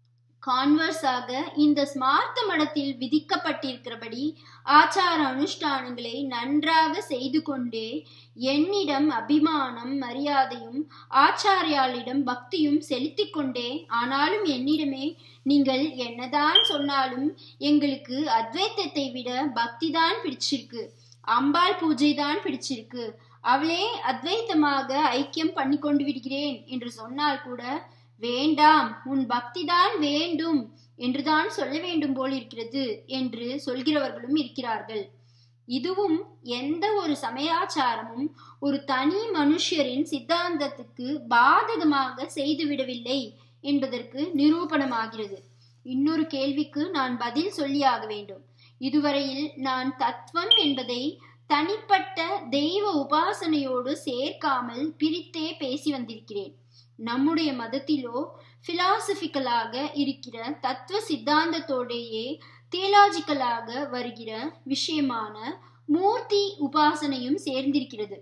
கான்வர்ஸாக இந்த ஸ்மார்த்த மடத்தில் விதிக்கப்பட்டிருக்கிறபடி ஆச்சார அனுஷ்டானங்களை நன்றாக செய்து கொண்டே என்னிடம் அபிமானம் மரியாதையும் ஆச்சாரியாளிடம் பக்தியும் செலுத்திக் கொண்டே ஆனாலும் என்னிடமே நீங்கள் என்னதான் சொன்னாலும் எங்களுக்கு அத்வைத்தத்தை விட பக்தி தான் பிடிச்சிருக்கு அம்பாள் பூஜை தான் பிடிச்சிருக்கு அவளே அத்வைத்தமாக ஐக்கியம் பண்ணி கொண்டு விடுகிறேன் என்று சொன்னால் கூட வேண்டாம் உன் பக்திதான் வேண்டும் என்றுதான் சொல்ல வேண்டும் போல் இருக்கிறது என்று சொல்கிறவர்களும் இருக்கிறார்கள் இதுவும் எந்த ஒரு சமயாச்சாரமும் ஒரு தனி மனுஷரின் சித்தாந்தத்துக்கு பாதகமாக செய்துவிடவில்லை என்பதற்கு நிரூபணமாகிறது இன்னொரு கேள்விக்கு நான் பதில் சொல்லியாக வேண்டும் இதுவரையில் நான் தத்துவம் என்பதை தனிப்பட்ட தெய்வ உபாசனையோடு சேர்க்காமல் பிரித்தே பேசி வந்திருக்கிறேன் நம்முடைய மதத்திலோ பிலாசபிக்கலாக இருக்கிற தத்துவ சித்தாந்தத்தோடையே தியலாஜிக்கலாக வருகிற விஷயமான மூர்த்தி உபாசனையும் சேர்ந்திருக்கிறது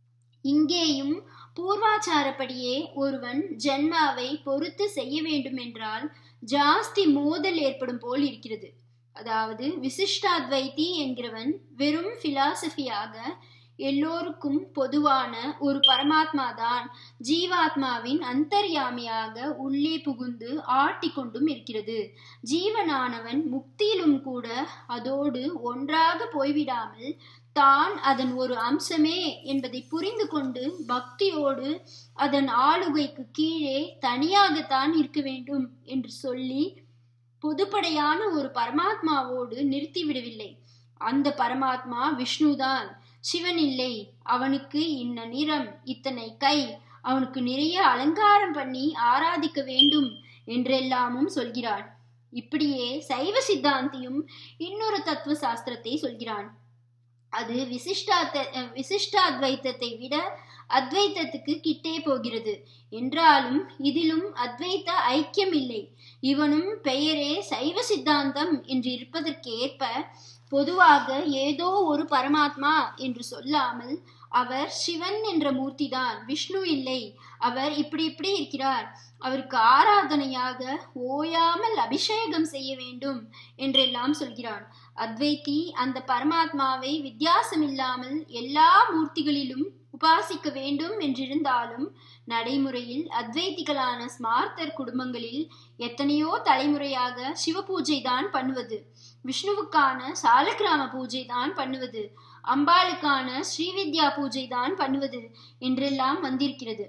இங்கேயும் பூர்வாச்சாரப்படியே ஒருவன் ஜென்மாவை பொறுத்து செய்ய வேண்டும் என்றால் ஜாஸ்தி மோதல் ஏற்படும் போல் இருக்கிறது அதாவது விசிஷ்டாத்வைத்தி என்கிறவன் வெறும் பிலாசபியாக எல்லோருக்கும் பொதுவான ஒரு பரமாத்மா தான் ஜீவாத்மாவின் அந்தர்யாமியாக உள்ளே புகுந்து ஆட்டி கொண்டும் இருக்கிறது ஜீவனானவன் முக்தியிலும் கூட அதோடு ஒன்றாக போய்விடாமல் தான் அதன் ஒரு அம்சமே என்பதை புரிந்து கொண்டு பக்தியோடு அதன் ஆளுகைக்கு கீழே தனியாகத்தான் இருக்க வேண்டும் என்று சொல்லி பொதுப்படையான ஒரு பரமாத்மாவோடு நிறுத்திவிடவில்லை அந்த பரமாத்மா விஷ்ணுதான் சிவன் இல்லை அவனுக்கு இன்ன நிறம் இத்தனை கை அவனுக்கு நிறைய அலங்காரம் பண்ணி ஆராதிக்க வேண்டும் என்றெல்லாமும் சொல்கிறான் இப்படியே சைவ சித்தாந்தியும் இன்னொரு தத்துவ சாஸ்திரத்தை சொல்கிறான் அது விசிஷ்டாத்த விசிஷ்டாத்வைத்தத்தை விட அத்வைத்தத்துக்கு கிட்டே போகிறது என்றாலும் இதிலும் அத்வைத்த ஐக்கியம் இல்லை இவனும் பெயரே சைவ சித்தாந்தம் என்று இருப்பதற்கேற்ப பொதுவாக ஏதோ ஒரு பரமாத்மா என்று சொல்லாமல் அவர் சிவன் என்ற மூர்த்திதான் விஷ்ணு இல்லை அவர் இப்படி இப்படி இருக்கிறார் அவருக்கு ஆராதனையாக ஓயாமல் அபிஷேகம் செய்ய வேண்டும் என்றெல்லாம் சொல்கிறான் அத்வைத்தி அந்த பரமாத்மாவை வித்தியாசம் இல்லாமல் எல்லா மூர்த்திகளிலும் உபாசிக்க வேண்டும் என்றிருந்தாலும் நடைமுறையில் அத்வைத்திகளான ஸ்மார்த்தர் குடும்பங்களில் எத்தனையோ தலைமுறையாக சிவ பூஜை தான் பண்ணுவது விஷ்ணுவுக்கான சாலக்கிராம பூஜை தான் பண்ணுவது அம்பாளுக்கான ஸ்ரீவித்யா பூஜை தான் பண்ணுவது என்றெல்லாம் வந்திருக்கிறது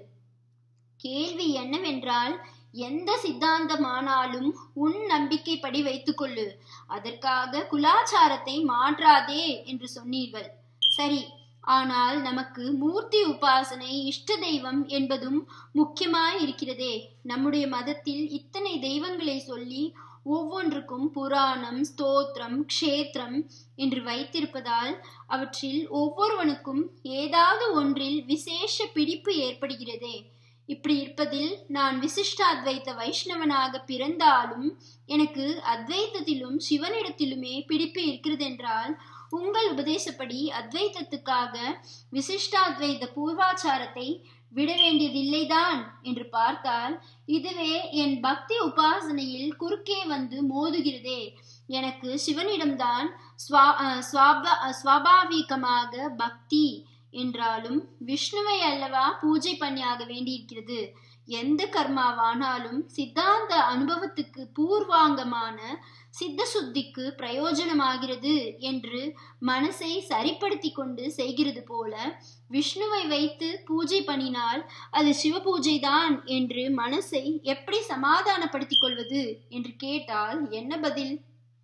கேள்வி என்னவென்றால் எந்த சித்தாந்தமானாலும் உன் நம்பிக்கைப்படி வைத்துக்கொள்ளு அதற்காக குலாச்சாரத்தை மாற்றாதே என்று சொன்னீர்கள் சரி ஆனால் நமக்கு மூர்த்தி உபாசனை இஷ்ட தெய்வம் என்பதும் முக்கியமாய் இருக்கிறதே நம்முடைய மதத்தில் இத்தனை தெய்வங்களை சொல்லி ஒவ்வொன்றுக்கும் புராணம் ஸ்தோத்திரம் க்ஷேத்திரம் என்று வைத்திருப்பதால் அவற்றில் ஒவ்வொருவனுக்கும் ஏதாவது ஒன்றில் விசேஷ பிடிப்பு ஏற்படுகிறதே இப்படி இருப்பதில் நான் விசிஷ்டாத்வைத்த வைஷ்ணவனாக பிறந்தாலும் எனக்கு அத்வைத்தத்திலும் சிவனிடத்திலுமே பிடிப்பு இருக்கிறது என்றால் உங்கள் உபதேசப்படி அத்வைத்தத்துக்காக விசிஷ்டாத்வைத பூர்வாச்சாரத்தை விட வேண்டியதில்லைதான் என்று பார்த்தால் இதுவே என் பக்தி உபாசனையில் குறுக்கே வந்து மோதுகிறதே எனக்கு சிவனிடம்தான் ஸ்வா ஸ்வாபா ஸ்வாபாவிகமாக பக்தி என்றாலும் விஷ்ணுவை அல்லவா பூஜை பண்ணியாக வேண்டியிருக்கிறது எந்த கர்மாவானாலும் சித்தாந்த அனுபவத்துக்கு பூர்வாங்கமான சித்த சுத்திக்கு பிரயோஜனமாகிறது என்று மனசை சரிப்படுத்தி கொண்டு செய்கிறது போல விஷ்ணுவை வைத்து பூஜை பண்ணினால் அது சிவ பூஜை தான் என்று மனசை எப்படி சமாதானப்படுத்திக் கொள்வது என்று கேட்டால் என்ன பதில்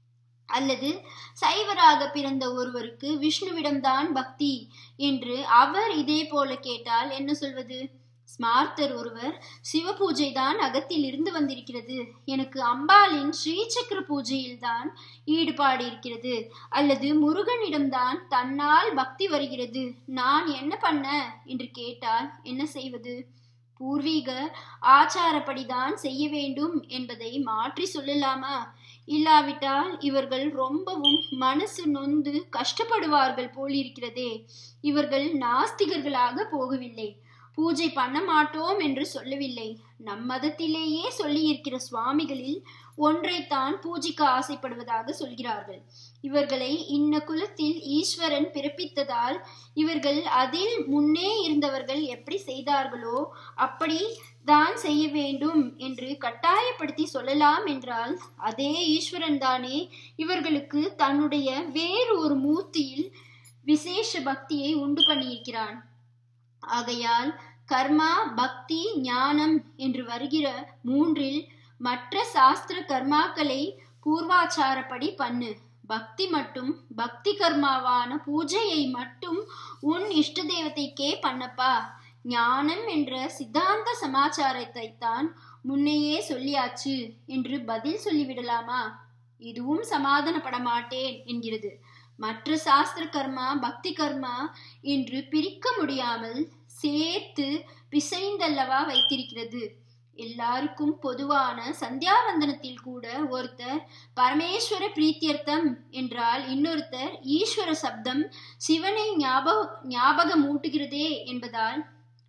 அல்லது சைவராக பிறந்த ஒருவருக்கு விஷ்ணுவிடம்தான் பக்தி என்று அவர் இதே போல கேட்டால் என்ன சொல்வது ஸ்மார்த்தர் ஒருவர் சிவ பூஜை தான் அகத்தில் இருந்து வந்திருக்கிறது எனக்கு அம்பாளின் ஸ்ரீசக்கர பூஜையில் தான் ஈடுபாடு இருக்கிறது அல்லது முருகனிடம்தான் தன்னால் பக்தி வருகிறது நான் என்ன பண்ண என்று கேட்டால் என்ன செய்வது பூர்வீக ஆச்சாரப்படிதான் செய்ய வேண்டும் என்பதை மாற்றி சொல்லலாமா இல்லாவிட்டால் இவர்கள் ரொம்பவும் மனசு நொந்து கஷ்டப்படுவார்கள் போலிருக்கிறதே இவர்கள் நாஸ்திகர்களாக போகவில்லை பூஜை பண்ண மாட்டோம் என்று சொல்லவில்லை நம் மதத்திலேயே சொல்லியிருக்கிற சுவாமிகளில் ஒன்றைத்தான் பூஜைக்கு ஆசைப்படுவதாக சொல்கிறார்கள் இவர்களை இன்ன குலத்தில் ஈஸ்வரன் பிறப்பித்ததால் இவர்கள் அதில் முன்னே இருந்தவர்கள் எப்படி செய்தார்களோ அப்படி தான் செய்ய வேண்டும் என்று கட்டாயப்படுத்தி சொல்லலாம் என்றால் அதே ஈஸ்வரன் தானே இவர்களுக்கு தன்னுடைய வேறு ஒரு மூர்த்தியில் விசேஷ பக்தியை உண்டு பண்ணியிருக்கிறான் ஆகையால் கர்மா பக்தி ஞானம் என்று வருகிற மூன்றில் மற்ற சாஸ்திர கர்மாக்களை பூர்வாச்சாரப்படி பண்ணு பக்தி மட்டும் பக்தி கர்மாவான பூஜையை மட்டும் உன் இஷ்ட தெய்வத்தைக்கே பண்ணப்பா ஞானம் என்ற சித்தாந்த சமாச்சாரத்தை தான் முன்னையே சொல்லியாச்சு என்று பதில் சொல்லிவிடலாமா இதுவும் சமாதானப்பட மாட்டேன் என்கிறது மற்ற சாஸ்திர கர்மா பக்தி கர்மா என்று பிரிக்க முடியாமல் சேர்த்து பிசைந்தல்லவா வைத்திருக்கிறது எல்லாருக்கும் பொதுவான சந்தியாவந்தனத்தில் கூட ஒருத்தர் பரமேஸ்வர பிரீத்தியர்த்தம் என்றால் இன்னொருத்தர் ஈஸ்வர சப்தம் சிவனை ஞாபக ஞாபகமூட்டுகிறதே என்பதால்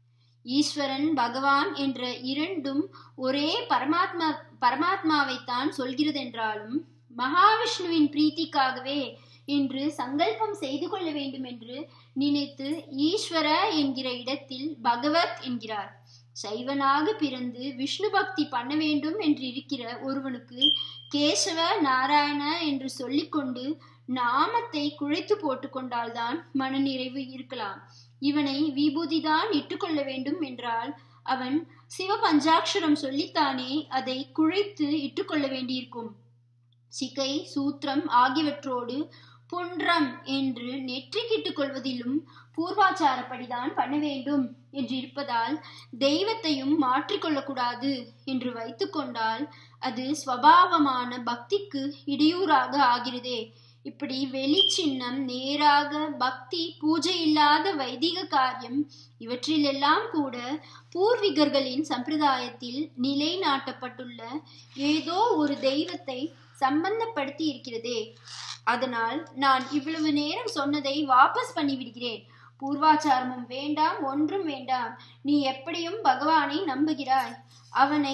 ஈஸ்வரன் பகவான் என்ற இரண்டும் ஒரே பரமாத்மா பரமாத்மாவைத்தான் சொல்கிறதென்றாலும் மகாவிஷ்ணுவின் பிரீத்திக்காகவே என்று சங்கல்பம் செய்து கொள்ள வேண்டும் என்று நினைத்து ஈஸ்வர என்கிற இடத்தில் பகவத் என்கிறார் சைவனாக பிறந்து விஷ்ணு பக்தி பண்ண வேண்டும் என்று இருக்கிற ஒருவனுக்கு கேசவ நாராயண என்று சொல்லிக்கொண்டு நாமத்தை குழைத்து போட்டுக்கொண்டால்தான் மனநிறைவு இருக்கலாம் இவனை விபூதிதான் இட்டுக்கொள்ள வேண்டும் என்றால் அவன் சிவ பஞ்சாட்சரம் சொல்லித்தானே அதை குழைத்து இட்டுக்கொள்ள வேண்டியிருக்கும் சிகை சூத்திரம் ஆகியவற்றோடு புன்றம் என்று நெற்றிக்கிட்டுக் கொள்வதிலும் பூர்வாச்சாரப்படிதான் பண்ண வேண்டும் என்று இருப்பதால் தெய்வத்தையும் மாற்றிக்கொள்ளக்கூடாது என்று வைத்துக்கொண்டால் அது ஸ்வபாவமான பக்திக்கு இடையூறாக ஆகிறதே இப்படி வெளி சின்னம் நேராக பக்தி பூஜை இல்லாத வைதிக காரியம் இவற்றிலெல்லாம் கூட பூர்விகர்களின் சம்பிரதாயத்தில் நிலைநாட்டப்பட்டுள்ள ஏதோ ஒரு தெய்வத்தை சம்பந்தப்படுத்தி இருக்கிறதே அதனால் நான் இவ்வளவு நேரம் சொன்னதை வாபஸ் பண்ணிவிடுகிறேன் பூர்வாச்சாரமும் வேண்டாம் ஒன்றும் வேண்டாம் நீ எப்படியும் பகவானை நம்புகிறாய் அவனை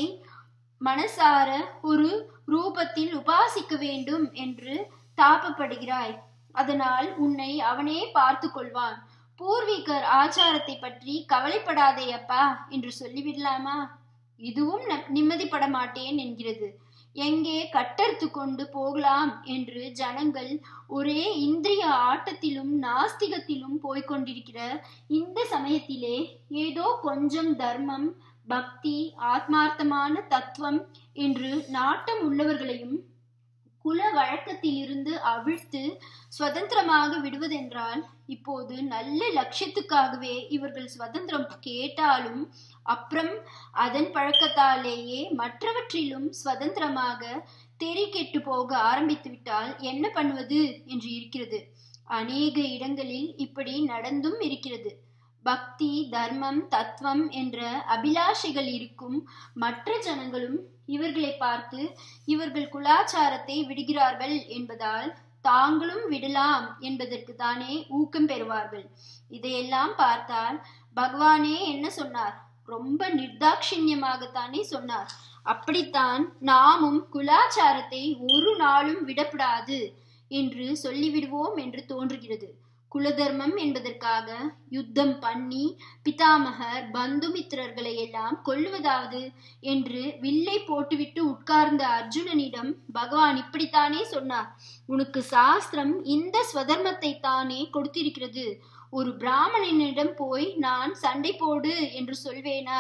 மனசார ஒரு ரூபத்தில் உபாசிக்க வேண்டும் என்று தாபப்படுகிறாய் அதனால் உன்னை அவனே பார்த்து கொள்வான் பூர்வீகர் ஆச்சாரத்தை பற்றி கவலைப்படாதே அப்பா என்று சொல்லிவிடலாமா இதுவும் நிம்மதிப்பட மாட்டேன் என்கிறது எங்கே கட்டறுத்து கொண்டு போகலாம் என்று ஜனங்கள் ஒரே இந்திரிய ஆட்டத்திலும் நாஸ்திகத்திலும் போய்கொண்டிருக்கிற இந்த சமயத்திலே ஏதோ கொஞ்சம் தர்மம் பக்தி ஆத்மார்த்தமான தத்துவம் என்று நாட்டம் உள்ளவர்களையும் குல வழக்கத்திலிருந்து அவிழ்த்து சுதந்திரமாக விடுவதென்றால் இப்போது நல்ல லட்சியத்துக்காகவே இவர்கள் சுதந்திரம் கேட்டாலும் அப்புறம் அதன் பழக்கத்தாலேயே மற்றவற்றிலும் சுதந்திரமாக தெரி கெட்டு போக ஆரம்பித்து விட்டால் என்ன பண்ணுவது என்று இருக்கிறது அநேக இடங்களில் இப்படி நடந்தும் இருக்கிறது பக்தி தர்மம் தத்துவம் என்ற அபிலாஷைகள் இருக்கும் மற்ற ஜனங்களும் இவர்களை பார்த்து இவர்கள் குலாச்சாரத்தை விடுகிறார்கள் என்பதால் தாங்களும் விடலாம் என்பதற்கு தானே ஊக்கம் பெறுவார்கள் இதையெல்லாம் பார்த்தால் பகவானே என்ன சொன்னார் ரொம்ப நிர்தாட்சிணியமாகத்தானே சொன்னார் அப்படித்தான் நாமும் குலாச்சாரத்தை ஒரு நாளும் விடப்படாது என்று சொல்லிவிடுவோம் என்று தோன்றுகிறது குலதர்மம் என்பதற்காக யுத்தம் பண்ணி பிதாமகர் பந்துமித்திரர்களை எல்லாம் கொல்லுவதாவது என்று வில்லை போட்டுவிட்டு உட்கார்ந்த அர்ஜுனனிடம் பகவான் இப்படித்தானே சொன்னார் உனக்கு சாஸ்திரம் இந்த ஸ்வதர்மத்தை தானே கொடுத்திருக்கிறது ஒரு பிராமணனிடம் போய் நான் சண்டை போடு என்று சொல்வேனா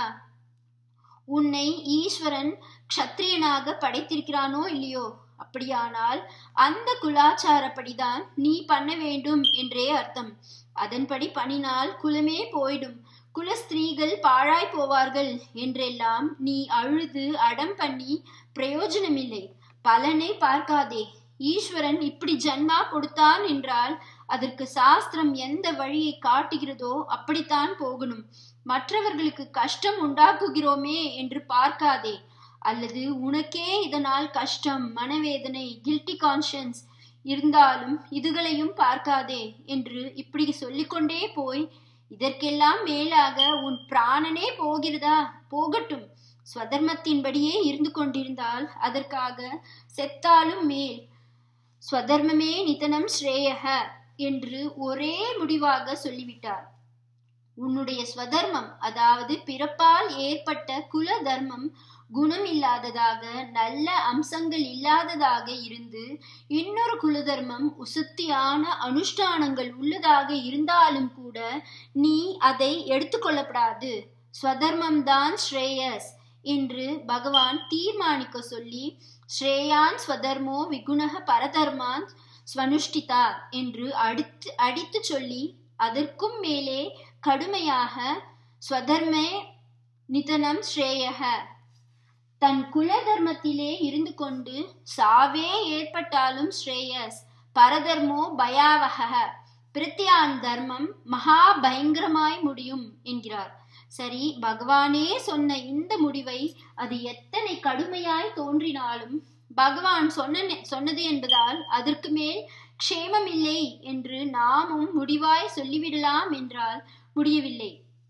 உன்னை ஈஸ்வரன் க்ஷத்ரியனாக படைத்திருக்கிறானோ இல்லையோ அப்படியானால் அந்த குலாச்சாரப்படிதான் நீ பண்ண வேண்டும் என்றே அர்த்தம் அதன்படி பண்ணினால் குலமே போயிடும் குல ஸ்திரீகள் பாழாய் போவார்கள் என்றெல்லாம் நீ அழுது அடம் பண்ணி பிரயோஜனமில்லை பலனை பார்க்காதே ஈஸ்வரன் இப்படி ஜன்மா கொடுத்தான் என்றால் அதற்கு சாஸ்திரம் எந்த வழியை காட்டுகிறதோ அப்படித்தான் போகணும் மற்றவர்களுக்கு கஷ்டம் உண்டாக்குகிறோமே என்று பார்க்காதே அல்லது உனக்கே இதனால் கஷ்டம் மனவேதனை கில்ட்டி கான்ஷியன்ஸ் இருந்தாலும் இதுகளையும் பார்க்காதே என்று இப்படி சொல்லிக்கொண்டே போய் இதற்கெல்லாம் மேலாக உன் பிராணனே போகிறதா போகட்டும் ஸ்வதர்மத்தின்படியே இருந்து கொண்டிருந்தால் அதற்காக செத்தாலும் மேல் ஸ்வதர்மமே நிதனம் ஸ்ரேயக என்று ஒரே முடிவாக சொல்லிவிட்டார் உன்னுடைய ஸ்வதர்மம் அதாவது பிறப்பால் ஏற்பட்ட குல தர்மம் குணம் இல்லாததாக நல்ல அம்சங்கள் இல்லாததாக இருந்து இன்னொரு குலதர்மம் உசுத்தியான அனுஷ்டானங்கள் உள்ளதாக இருந்தாலும் கூட நீ அதை எடுத்துக்கொள்ளப்படாது ஸ்வதர்மம் தான் ஸ்ரேயஸ் என்று பகவான் தீர்மானிக்க சொல்லி ஸ்ரேயான் ஸ்வதர்மோ விகுணக பரதர்மான் ஸ்வனுஷ்டிதா என்று அடுத்து அடித்து சொல்லி அதற்கும் மேலே கடுமையாக ஸ்வதர்மே நிதனம் ஸ்ரேயக தன் குல தர்மத்திலே இருந்து கொண்டு சாவே ஏற்பட்டாலும் ஸ்ரேயஸ் பரதர்மோ பயாவக பிரத்யான் தர்மம் மகா பயங்கரமாய் முடியும் என்கிறார் சரி பகவானே சொன்ன இந்த முடிவை அது எத்தனை கடுமையாய் தோன்றினாலும் பகவான் சொன்ன சொன்னது என்பதால் அதற்கு மேல் க்ஷேமமில்லை என்று நாமும் முடிவாய் சொல்லிவிடலாம் என்றால் முடியவில்லை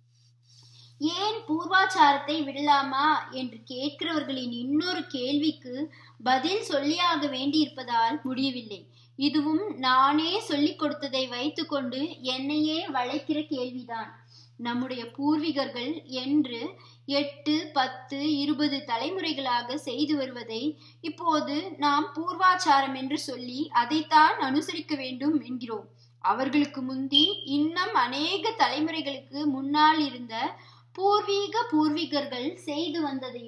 ஏன் பூர்வாச்சாரத்தை விடலாமா என்று கேட்கிறவர்களின் இன்னொரு கேள்விக்கு பதில் சொல்லியாக வேண்டியிருப்பதால் முடியவில்லை இதுவும் நானே சொல்லிக் கொடுத்ததை வைத்துக்கொண்டு என்னையே வளைக்கிற கேள்விதான் நம்முடைய பூர்வீகர்கள் என்று எட்டு பத்து இருபது தலைமுறைகளாக செய்து வருவதை இப்போது நாம் பூர்வாச்சாரம் என்று சொல்லி அதைத்தான் அனுசரிக்க வேண்டும் என்கிறோம் அவர்களுக்கு முந்தி இன்னும் அநேக தலைமுறைகளுக்கு முன்னால் இருந்த பூர்வீக பூர்வீகர்கள் செய்து வந்ததையும்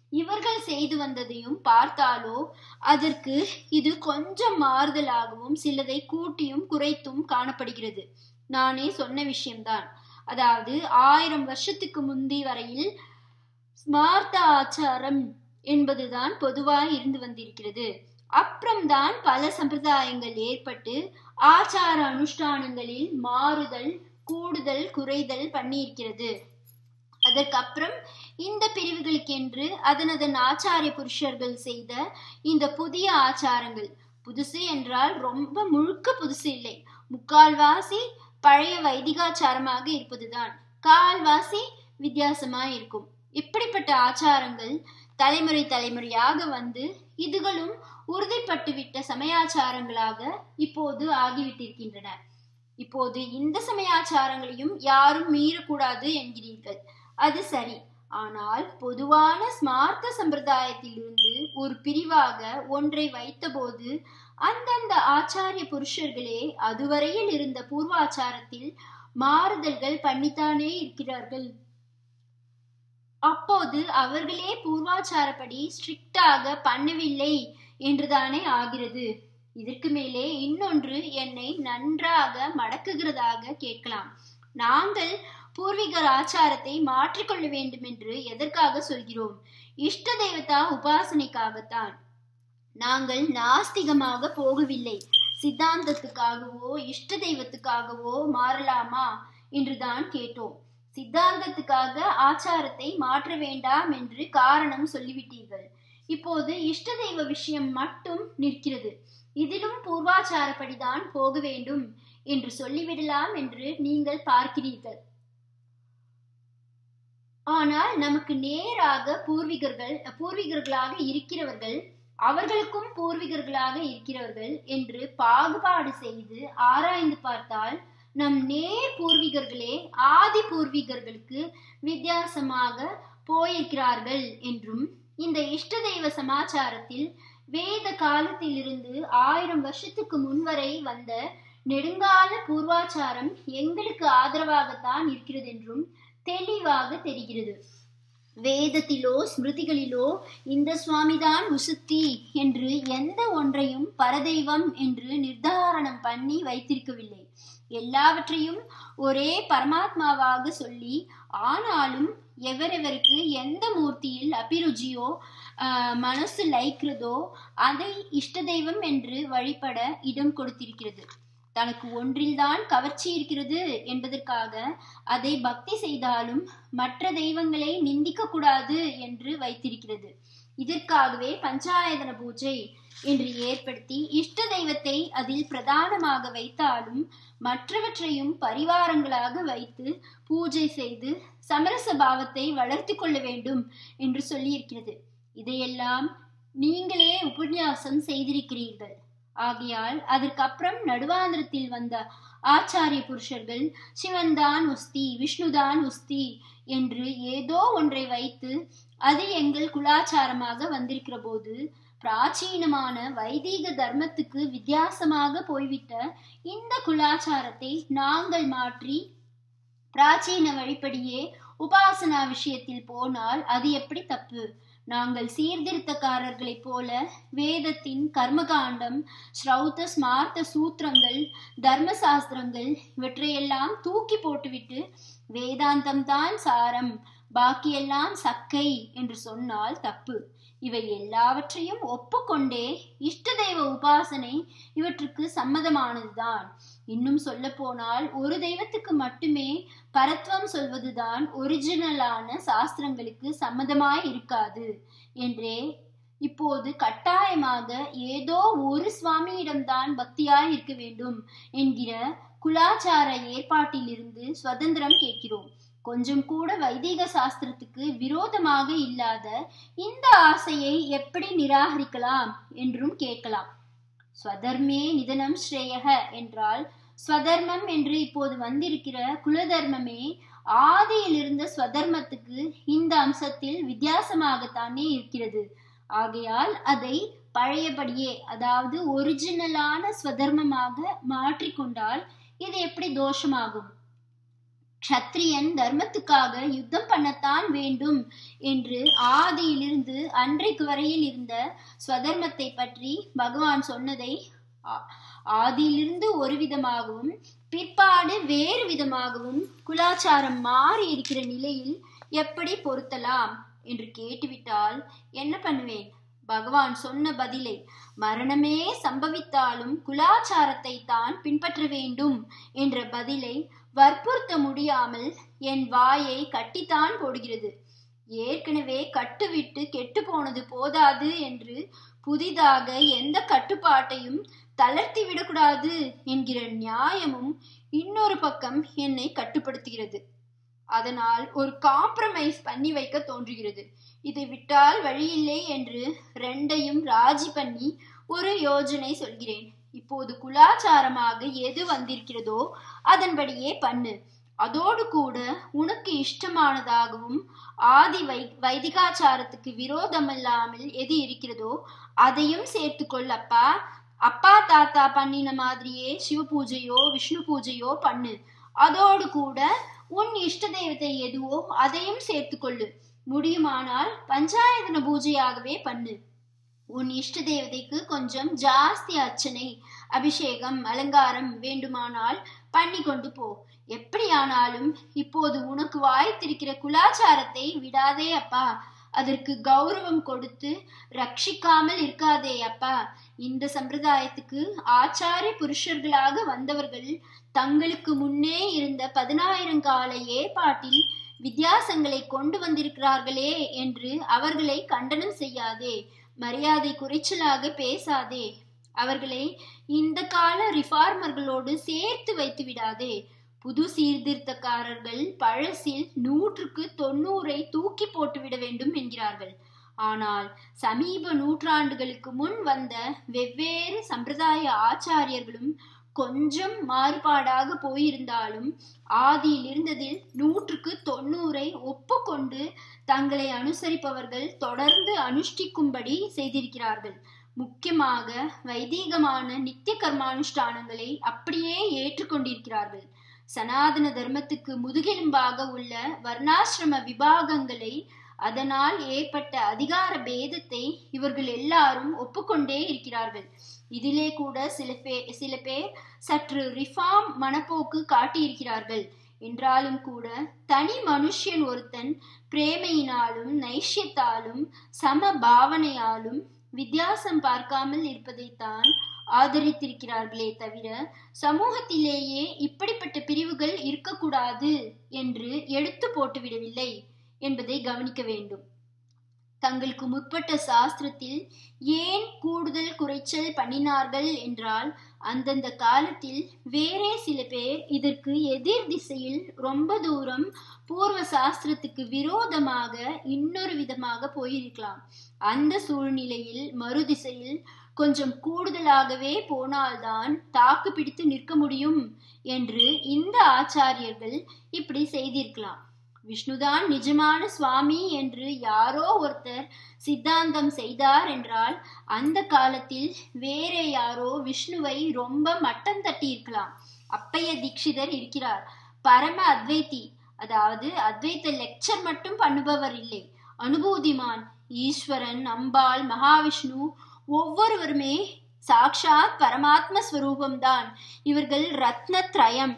இவர்கள் செய்து வந்ததையும் பார்த்தாலோ அதற்கு இது கொஞ்சம் மாறுதலாகவும் சிலதை கூட்டியும் குறைத்தும் காணப்படுகிறது நானே சொன்ன விஷயம்தான் அதாவது ஆயிரம் வருஷத்துக்கு முந்தி வரையில் ஸ்மார்த்த ஆச்சாரம் என்பதுதான் பொதுவாய் இருந்து வந்திருக்கிறது அப்புறம்தான் பல சம்பிரதாயங்கள் ஏற்பட்டு ஆச்சார அனுஷ்டானங்களில் மாறுதல் கூடுதல் குறைதல் பண்ணியிருக்கிறது அதற்கப்புறம் இந்த பிரிவுகளுக்கென்று அதன் அதன் ஆச்சாரிய புருஷர்கள் செய்த இந்த புதிய ஆச்சாரங்கள் புதுசு என்றால் ரொம்ப முழுக்க புதுசு இல்லை முக்கால்வாசி பழைய வைதிகாச்சாரமாக இருப்பதுதான் கால்வாசி வித்தியாசமா இருக்கும் இப்படிப்பட்ட ஆச்சாரங்கள் தலைமுறை தலைமுறையாக வந்து இதுகளும் உறுதிப்பட்டுவிட்ட சமயாச்சாரங்களாக இப்போது ஆகிவிட்டிருக்கின்றன இப்போது இந்த சமயாச்சாரங்களையும் யாரும் மீறக்கூடாது என்கிறீர்கள் அது சரி ஆனால் பொதுவான ஸ்மார்த்த சம்பிரதாயத்திலிருந்து ஒரு பிரிவாக ஒன்றை வைத்தபோது அந்தந்த ஆச்சாரிய புருஷர்களே அதுவரையில் இருந்த பூர்வாச்சாரத்தில் மாறுதல்கள் பண்ணித்தானே இருக்கிறார்கள் அப்போது அவர்களே பூர்வாச்சாரப்படி ஸ்ட்ரிக்டாக பண்ணவில்லை என்றுதானே ஆகிறது இதற்கு மேலே இன்னொன்று என்னை நன்றாக மடக்குகிறதாக கேட்கலாம் நாங்கள் பூர்வீகர் ஆச்சாரத்தை மாற்றிக்கொள்ள வேண்டும் என்று எதற்காக சொல்கிறோம் இஷ்ட தேவதா உபாசனைக்காகத்தான் நாங்கள் நாஸ்திகமாக போகவில்லை சித்தாந்தத்துக்காகவோ இஷ்ட தெய்வத்துக்காகவோ மாறலாமா என்றுதான் கேட்டோம் சித்தாந்தத்துக்காக ஆச்சாரத்தை மாற்ற வேண்டாம் என்று காரணம் சொல்லிவிட்டீர்கள் இப்போது இஷ்ட தெய்வ விஷயம் மட்டும் நிற்கிறது இதிலும் பூர்வாச்சாரப்படிதான் போக வேண்டும் என்று சொல்லிவிடலாம் என்று நீங்கள் பார்க்கிறீர்கள் ஆனால் நமக்கு நேராக பூர்வீகர்கள் பூர்வீகர்களாக இருக்கிறவர்கள் அவர்களுக்கும் பூர்வீகர்களாக இருக்கிறவர்கள் என்று பாகுபாடு செய்து ஆராய்ந்து பார்த்தால் நம் நேர் பூர்வீகர்களே ஆதி பூர்வீகர்களுக்கு வித்தியாசமாக போயிருக்கிறார்கள் என்றும் இந்த இஷ்ட தெய்வ சமாச்சாரத்தில் வேத காலத்திலிருந்து ஆயிரம் வருஷத்துக்கு முன்வரை வந்த நெடுங்கால பூர்வாச்சாரம் எங்களுக்கு ஆதரவாகத்தான் இருக்கிறது என்றும் தெளிவாக தெரிகிறது வேதத்திலோ ஸ்மிருதிகளிலோ இந்த சுவாமிதான் உசுத்தி என்று எந்த ஒன்றையும் பரதெய்வம் என்று நிர்தாரணம் பண்ணி வைத்திருக்கவில்லை எல்லாவற்றையும் ஒரே பரமாத்மாவாக சொல்லி ஆனாலும் எவரெவருக்கு எந்த மூர்த்தியில் அபிருச்சியோ மனசு லைக்கிறதோ அதை இஷ்ட தெய்வம் என்று வழிபட இடம் கொடுத்திருக்கிறது தனக்கு ஒன்றில்தான் கவர்ச்சி இருக்கிறது என்பதற்காக அதை பக்தி செய்தாலும் மற்ற தெய்வங்களை நிந்திக்க கூடாது என்று வைத்திருக்கிறது இதற்காகவே பஞ்சாயதன பூஜை என்று ஏற்படுத்தி இஷ்ட தெய்வத்தை அதில் பிரதானமாக வைத்தாலும் மற்றவற்றையும் பரிவாரங்களாக வைத்து பூஜை செய்து சமரச பாவத்தை வளர்த்து கொள்ள வேண்டும் என்று சொல்லியிருக்கிறது இதையெல்லாம் நீங்களே உபன்யாசம் செய்திருக்கிறீர்கள் ஆகையால் அதற்கப்புறம் நடுவாந்திரத்தில் வந்த ஆச்சாரிய புருஷர்கள் சிவன்தான் உஸ்தி விஷ்ணுதான் உஸ்தி என்று ஏதோ ஒன்றை வைத்து அது எங்கள் குலாச்சாரமாக வந்திருக்கிற போது பிராச்சீனமான வைதீக தர்மத்துக்கு வித்தியாசமாக போய்விட்ட இந்த குலாச்சாரத்தை நாங்கள் மாற்றி பிராச்சீன வழிப்படியே உபாசனா விஷயத்தில் போனால் அது எப்படி தப்பு நாங்கள் சீர்திருத்தக்காரர்களைப் போல வேதத்தின் கர்மகாண்டம் ஸ்ரௌத ஸ்மார்த்த சூத்திரங்கள் தர்மசாஸ்திரங்கள் இவற்றையெல்லாம் தூக்கி போட்டுவிட்டு வேதாந்தம் தான் சாரம் பாக்கியெல்லாம் சக்கை என்று சொன்னால் தப்பு இவை எல்லாவற்றையும் ஒப்புக்கொண்டே இஷ்ட தெய்வ உபாசனை இவற்றுக்கு சம்மதமானதுதான் இன்னும் சொல்ல போனால் ஒரு தெய்வத்துக்கு மட்டுமே பரத்வம் சொல்வதுதான் ஒரிஜினலான சாஸ்திரங்களுக்கு சம்மதமாய் இருக்காது என்றே இப்போது கட்டாயமாக ஏதோ ஒரு சுவாமியிடம்தான் பக்தியாய் இருக்க வேண்டும் என்கிற குலாச்சார ஏற்பாட்டிலிருந்து சுதந்திரம் கேட்கிறோம் கொஞ்சம் கூட வைதிக சாஸ்திரத்துக்கு விரோதமாக இல்லாத இந்த ஆசையை எப்படி நிராகரிக்கலாம் என்றும் கேட்கலாம் ஸ்வதர்மே நிதனம் ஸ்ரேயக என்றால் ஸ்வதர்மம் என்று இப்போது வந்திருக்கிற குலதர்மமே ஆதியில் இருந்த ஸ்வதர்மத்துக்கு இந்த அம்சத்தில் வித்தியாசமாகத்தானே இருக்கிறது ஆகையால் அதை பழையபடியே அதாவது ஒரிஜினலான ஸ்வதர்மமாக மாற்றிக்கொண்டால் இது எப்படி தோஷமாகும் க்ஷத்ரியன் தர்மத்துக்காக யுத்தம் பண்ணத்தான் வேண்டும் என்று ஆதியிலிருந்து அன்றைக்கு வரையில் இருந்த ஸ்வதர்மத்தை பற்றி பகவான் சொன்னதை ஆ- ஆதியிலிருந்து ஒரு விதமாகவும் பிற்பாடு வேறு விதமாகவும் குலாச்சாரம் மாறி இருக்கிற நிலையில் எப்படி பொருத்தலாம் என்று கேட்டுவிட்டால் என்ன பண்ணுவேன் பகவான் சொன்ன பதிலை மரணமே சம்பவித்தாலும் குலாச்சாரத்தை தான் பின்பற்ற வேண்டும் என்ற பதிலை வற்புறுத்த முடியாமல் என் வாயை கட்டித்தான் போடுகிறது ஏற்கனவே கட்டுவிட்டு கெட்டு போனது போதாது என்று புதிதாக எந்த கட்டுப்பாட்டையும் தளர்த்தி விடக்கூடாது என்கிற நியாயமும் இன்னொரு பக்கம் என்னை கட்டுப்படுத்துகிறது அதனால் ஒரு காம்ப்ரமைஸ் பண்ணி வைக்க தோன்றுகிறது இதை விட்டால் வழியில்லை என்று ரெண்டையும் ராஜி பண்ணி ஒரு யோஜனை சொல்கிறேன் இப்போது குலாச்சாரமாக எது வந்திருக்கிறதோ அதன்படியே பண்ணு அதோடு கூட உனக்கு இஷ்டமானதாகவும் ஆதி வை வைதிகாச்சாரத்துக்கு விரோதமில்லாமல் எது இருக்கிறதோ அதையும் சேர்த்துக்கொள் அப்பா அப்பா தாத்தா பண்ணின மாதிரியே சிவ பூஜையோ விஷ்ணு பூஜையோ பண்ணு அதோடு கூட உன் இஷ்ட தெய்வத்தை எதுவோ அதையும் சேர்த்துக்கொள்ளு முடியுமானால் பஞ்சாயதன பூஜையாகவே பண்ணு உன் இஷ்ட தேவதைக்கு கொஞ்சம் ஜாஸ்தி அர்ச்சனை அபிஷேகம் அலங்காரம் வேண்டுமானால் பண்ணி கொண்டு போ எப்படியானாலும் இப்போது உனக்கு வாய்த்திருக்கிற குலாச்சாரத்தை விடாதே அப்பா அதற்கு கௌரவம் கொடுத்து ரட்சிக்காமல் இருக்காதே அப்பா இந்த சம்பிரதாயத்துக்கு ஆச்சாரிய புருஷர்களாக வந்தவர்கள் தங்களுக்கு முன்னே இருந்த பதினாயிரங்கால ஏற்பாட்டில் வித்தியாசங்களை கொண்டு வந்திருக்கிறார்களே என்று அவர்களை கண்டனம் செய்யாதே மரியாதை குறைச்சலாக பேசாதே அவர்களை இந்த கால ரிஃபார்மர்களோடு சேர்த்து வைத்து விடாதே புது சீர்திருத்தக்காரர்கள் பழசில் நூற்றுக்கு தொண்ணூறை தூக்கி போட்டுவிட வேண்டும் என்கிறார்கள் ஆனால் சமீப நூற்றாண்டுகளுக்கு முன் வந்த வெவ்வேறு சம்பிரதாய ஆச்சாரியர்களும் கொஞ்சம் மாறுபாடாக போயிருந்தாலும் ஆதியில் இருந்ததில் நூற்றுக்கு தொண்ணூறை ஒப்புக்கொண்டு தங்களை அனுசரிப்பவர்கள் தொடர்ந்து அனுஷ்டிக்கும்படி செய்திருக்கிறார்கள் முக்கியமாக வைதீகமான நித்திய கர்மானுஷ்டானங்களை அப்படியே ஏற்றுக்கொண்டிருக்கிறார்கள் சனாதன தர்மத்துக்கு முதுகெலும்பாக உள்ள வர்ணாசிரம விபாகங்களை அதனால் ஏற்பட்ட அதிகார பேதத்தை இவர்கள் எல்லாரும் ஒப்புக்கொண்டே இருக்கிறார்கள் இதிலே கூட சில பேர் சில பேர் சற்று ரிஃபார்ம் மனப்போக்கு காட்டியிருக்கிறார்கள் என்றாலும் கூட தனி மனுஷன் ஒருத்தன் பிரேமையினாலும் நைஷ்யத்தாலும் சம பாவனையாலும் வித்தியாசம் பார்க்காமல் இருப்பதைத்தான் ஆதரித்திருக்கிறார்களே தவிர சமூகத்திலேயே இப்படிப்பட்ட பிரிவுகள் இருக்கக்கூடாது என்று எடுத்து போட்டுவிடவில்லை என்பதை கவனிக்க வேண்டும் தங்களுக்கு முற்பட்ட சாஸ்திரத்தில் ஏன் கூடுதல் குறைச்சல் பண்ணினார்கள் என்றால் அந்தந்த காலத்தில் வேறே சில பேர் இதற்கு எதிர் திசையில் ரொம்ப தூரம் பூர்வ சாஸ்திரத்துக்கு விரோதமாக இன்னொரு விதமாக போயிருக்கலாம் அந்த சூழ்நிலையில் மறுதிசையில் கொஞ்சம் கூடுதலாகவே போனால்தான் தாக்கு பிடித்து நிற்க முடியும் என்று இந்த ஆச்சாரியர்கள் இப்படி செய்திருக்கலாம் விஷ்ணுதான் நிஜமான சுவாமி என்று யாரோ ஒருத்தர் சித்தாந்தம் செய்தார் என்றால் அந்த காலத்தில் வேறே யாரோ விஷ்ணுவை ரொம்ப மட்டம் தட்டி இருக்கலாம் அப்பைய தீட்சிதர் இருக்கிறார் பரம அத்வைத்தி அதாவது அத்வைத்த லெக்சர் மட்டும் பண்ணுபவர் இல்லை அனுபூதிமான் ஈஸ்வரன் அம்பாள் மகாவிஷ்ணு ஒவ்வொருவருமே சாக்ஷாத் பரமாத்ம ஸ்வரூபம்தான் இவர்கள் ரத்னத்ரயம்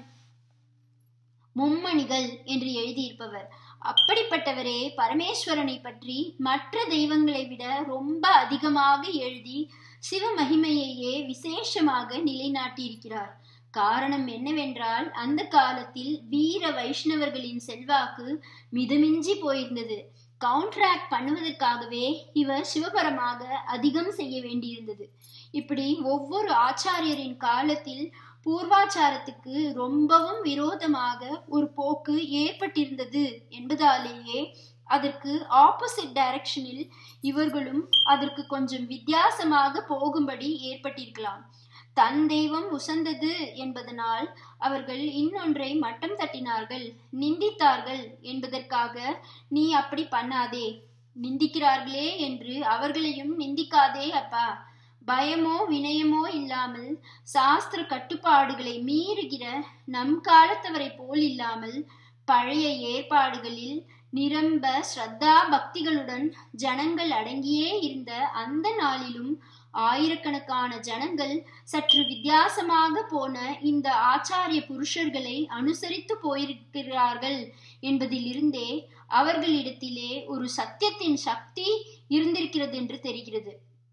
மும்மணிகள் என்று எழுதியிருப்பவர் அப்படிப்பட்டவரே பரமேஸ்வரனை பற்றி மற்ற தெய்வங்களை விட ரொம்ப அதிகமாக எழுதி சிவ மகிமையையே விசேஷமாக நிலைநாட்டியிருக்கிறார் காரணம் என்னவென்றால் அந்த காலத்தில் வீர வைஷ்ணவர்களின் செல்வாக்கு மிதமிஞ்சி போயிருந்தது கவுண்ட்ராக்ட் பண்ணுவதற்காகவே இவர் சிவபரமாக அதிகம் செய்ய வேண்டியிருந்தது இப்படி ஒவ்வொரு ஆச்சாரியரின் காலத்தில் பூர்வாச்சாரத்துக்கு ரொம்பவும் விரோதமாக ஒரு போக்கு ஏற்பட்டிருந்தது என்பதாலேயே அதற்கு ஆப்போசிட் டைரக்ஷனில் இவர்களும் அதற்கு கொஞ்சம் வித்தியாசமாக போகும்படி ஏற்பட்டிருக்கலாம் தன் தெய்வம் உசந்தது என்பதனால் அவர்கள் இன்னொன்றை மட்டம் தட்டினார்கள் நிந்தித்தார்கள் என்பதற்காக நீ அப்படி பண்ணாதே நிந்திக்கிறார்களே என்று அவர்களையும் நிந்திக்காதே அப்பா பயமோ வினயமோ இல்லாமல் சாஸ்திர கட்டுப்பாடுகளை மீறுகிற நம் காலத்தவரை போல் இல்லாமல் பழைய ஏற்பாடுகளில் நிரம்ப ஸ்ரத்தா பக்திகளுடன் ஜனங்கள் அடங்கியே இருந்த அந்த நாளிலும் ஆயிரக்கணக்கான ஜனங்கள் சற்று வித்தியாசமாக போன இந்த ஆச்சாரிய புருஷர்களை அனுசரித்து போயிருக்கிறார்கள் என்பதிலிருந்தே அவர்களிடத்திலே ஒரு சத்தியத்தின் சக்தி இருந்திருக்கிறது என்று தெரிகிறது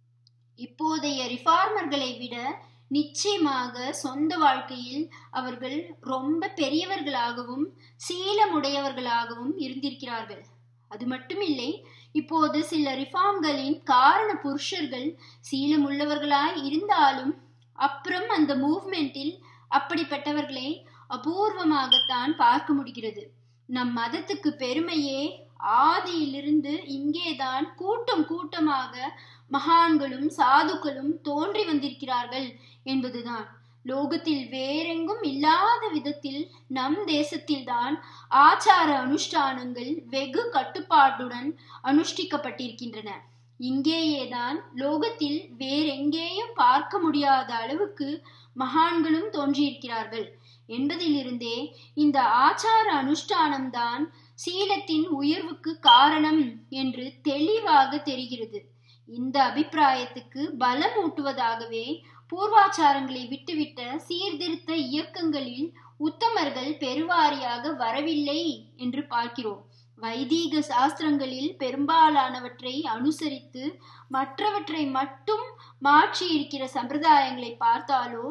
இப்போதைய ரிஃபார்மர்களை விட நிச்சயமாக சொந்த வாழ்க்கையில் அவர்கள் ரொம்ப பெரியவர்களாகவும் சீலமுடையவர்களாகவும் இருந்திருக்கிறார்கள் அது மட்டுமில்லை இப்போது சில ரிஃபார்ம்களின் காரண புருஷர்கள் சீலமுள்ளவர்களாய் இருந்தாலும் அப்புறம் அந்த மூவ்மெண்டில் அப்படிப்பட்டவர்களை அபூர்வமாகத்தான் பார்க்க முடிகிறது நம் மதத்துக்கு பெருமையே ஆதியிலிருந்து இங்கேதான் கூட்டம் கூட்டமாக மகான்களும் சாதுக்களும் தோன்றி வந்திருக்கிறார்கள் என்பதுதான் லோகத்தில் வேறெங்கும் இல்லாத விதத்தில் நம் தேசத்தில்தான் ஆச்சார அனுஷ்டானங்கள் வெகு கட்டுப்பாட்டுடன் அனுஷ்டிக்கப்பட்டிருக்கின்றன இங்கேயேதான் லோகத்தில் வேறெங்கேயும் பார்க்க முடியாத அளவுக்கு மகான்களும் தோன்றியிருக்கிறார்கள் என்பதிலிருந்தே இந்த ஆச்சார அனுஷ்டானம்தான் சீலத்தின் உயர்வுக்கு காரணம் என்று தெளிவாக தெரிகிறது இந்த அபிப்பிராயத்துக்கு பலம் ஊட்டுவதாகவே பூர்வாச்சாரங்களை விட்டுவிட்ட சீர்திருத்த இயக்கங்களில் உத்தமர்கள் பெருவாரியாக வரவில்லை என்று பார்க்கிறோம் வைதீக சாஸ்திரங்களில் பெரும்பாலானவற்றை அனுசரித்து மற்றவற்றை மட்டும் மாற்றி இருக்கிற சம்பிரதாயங்களை பார்த்தாலோ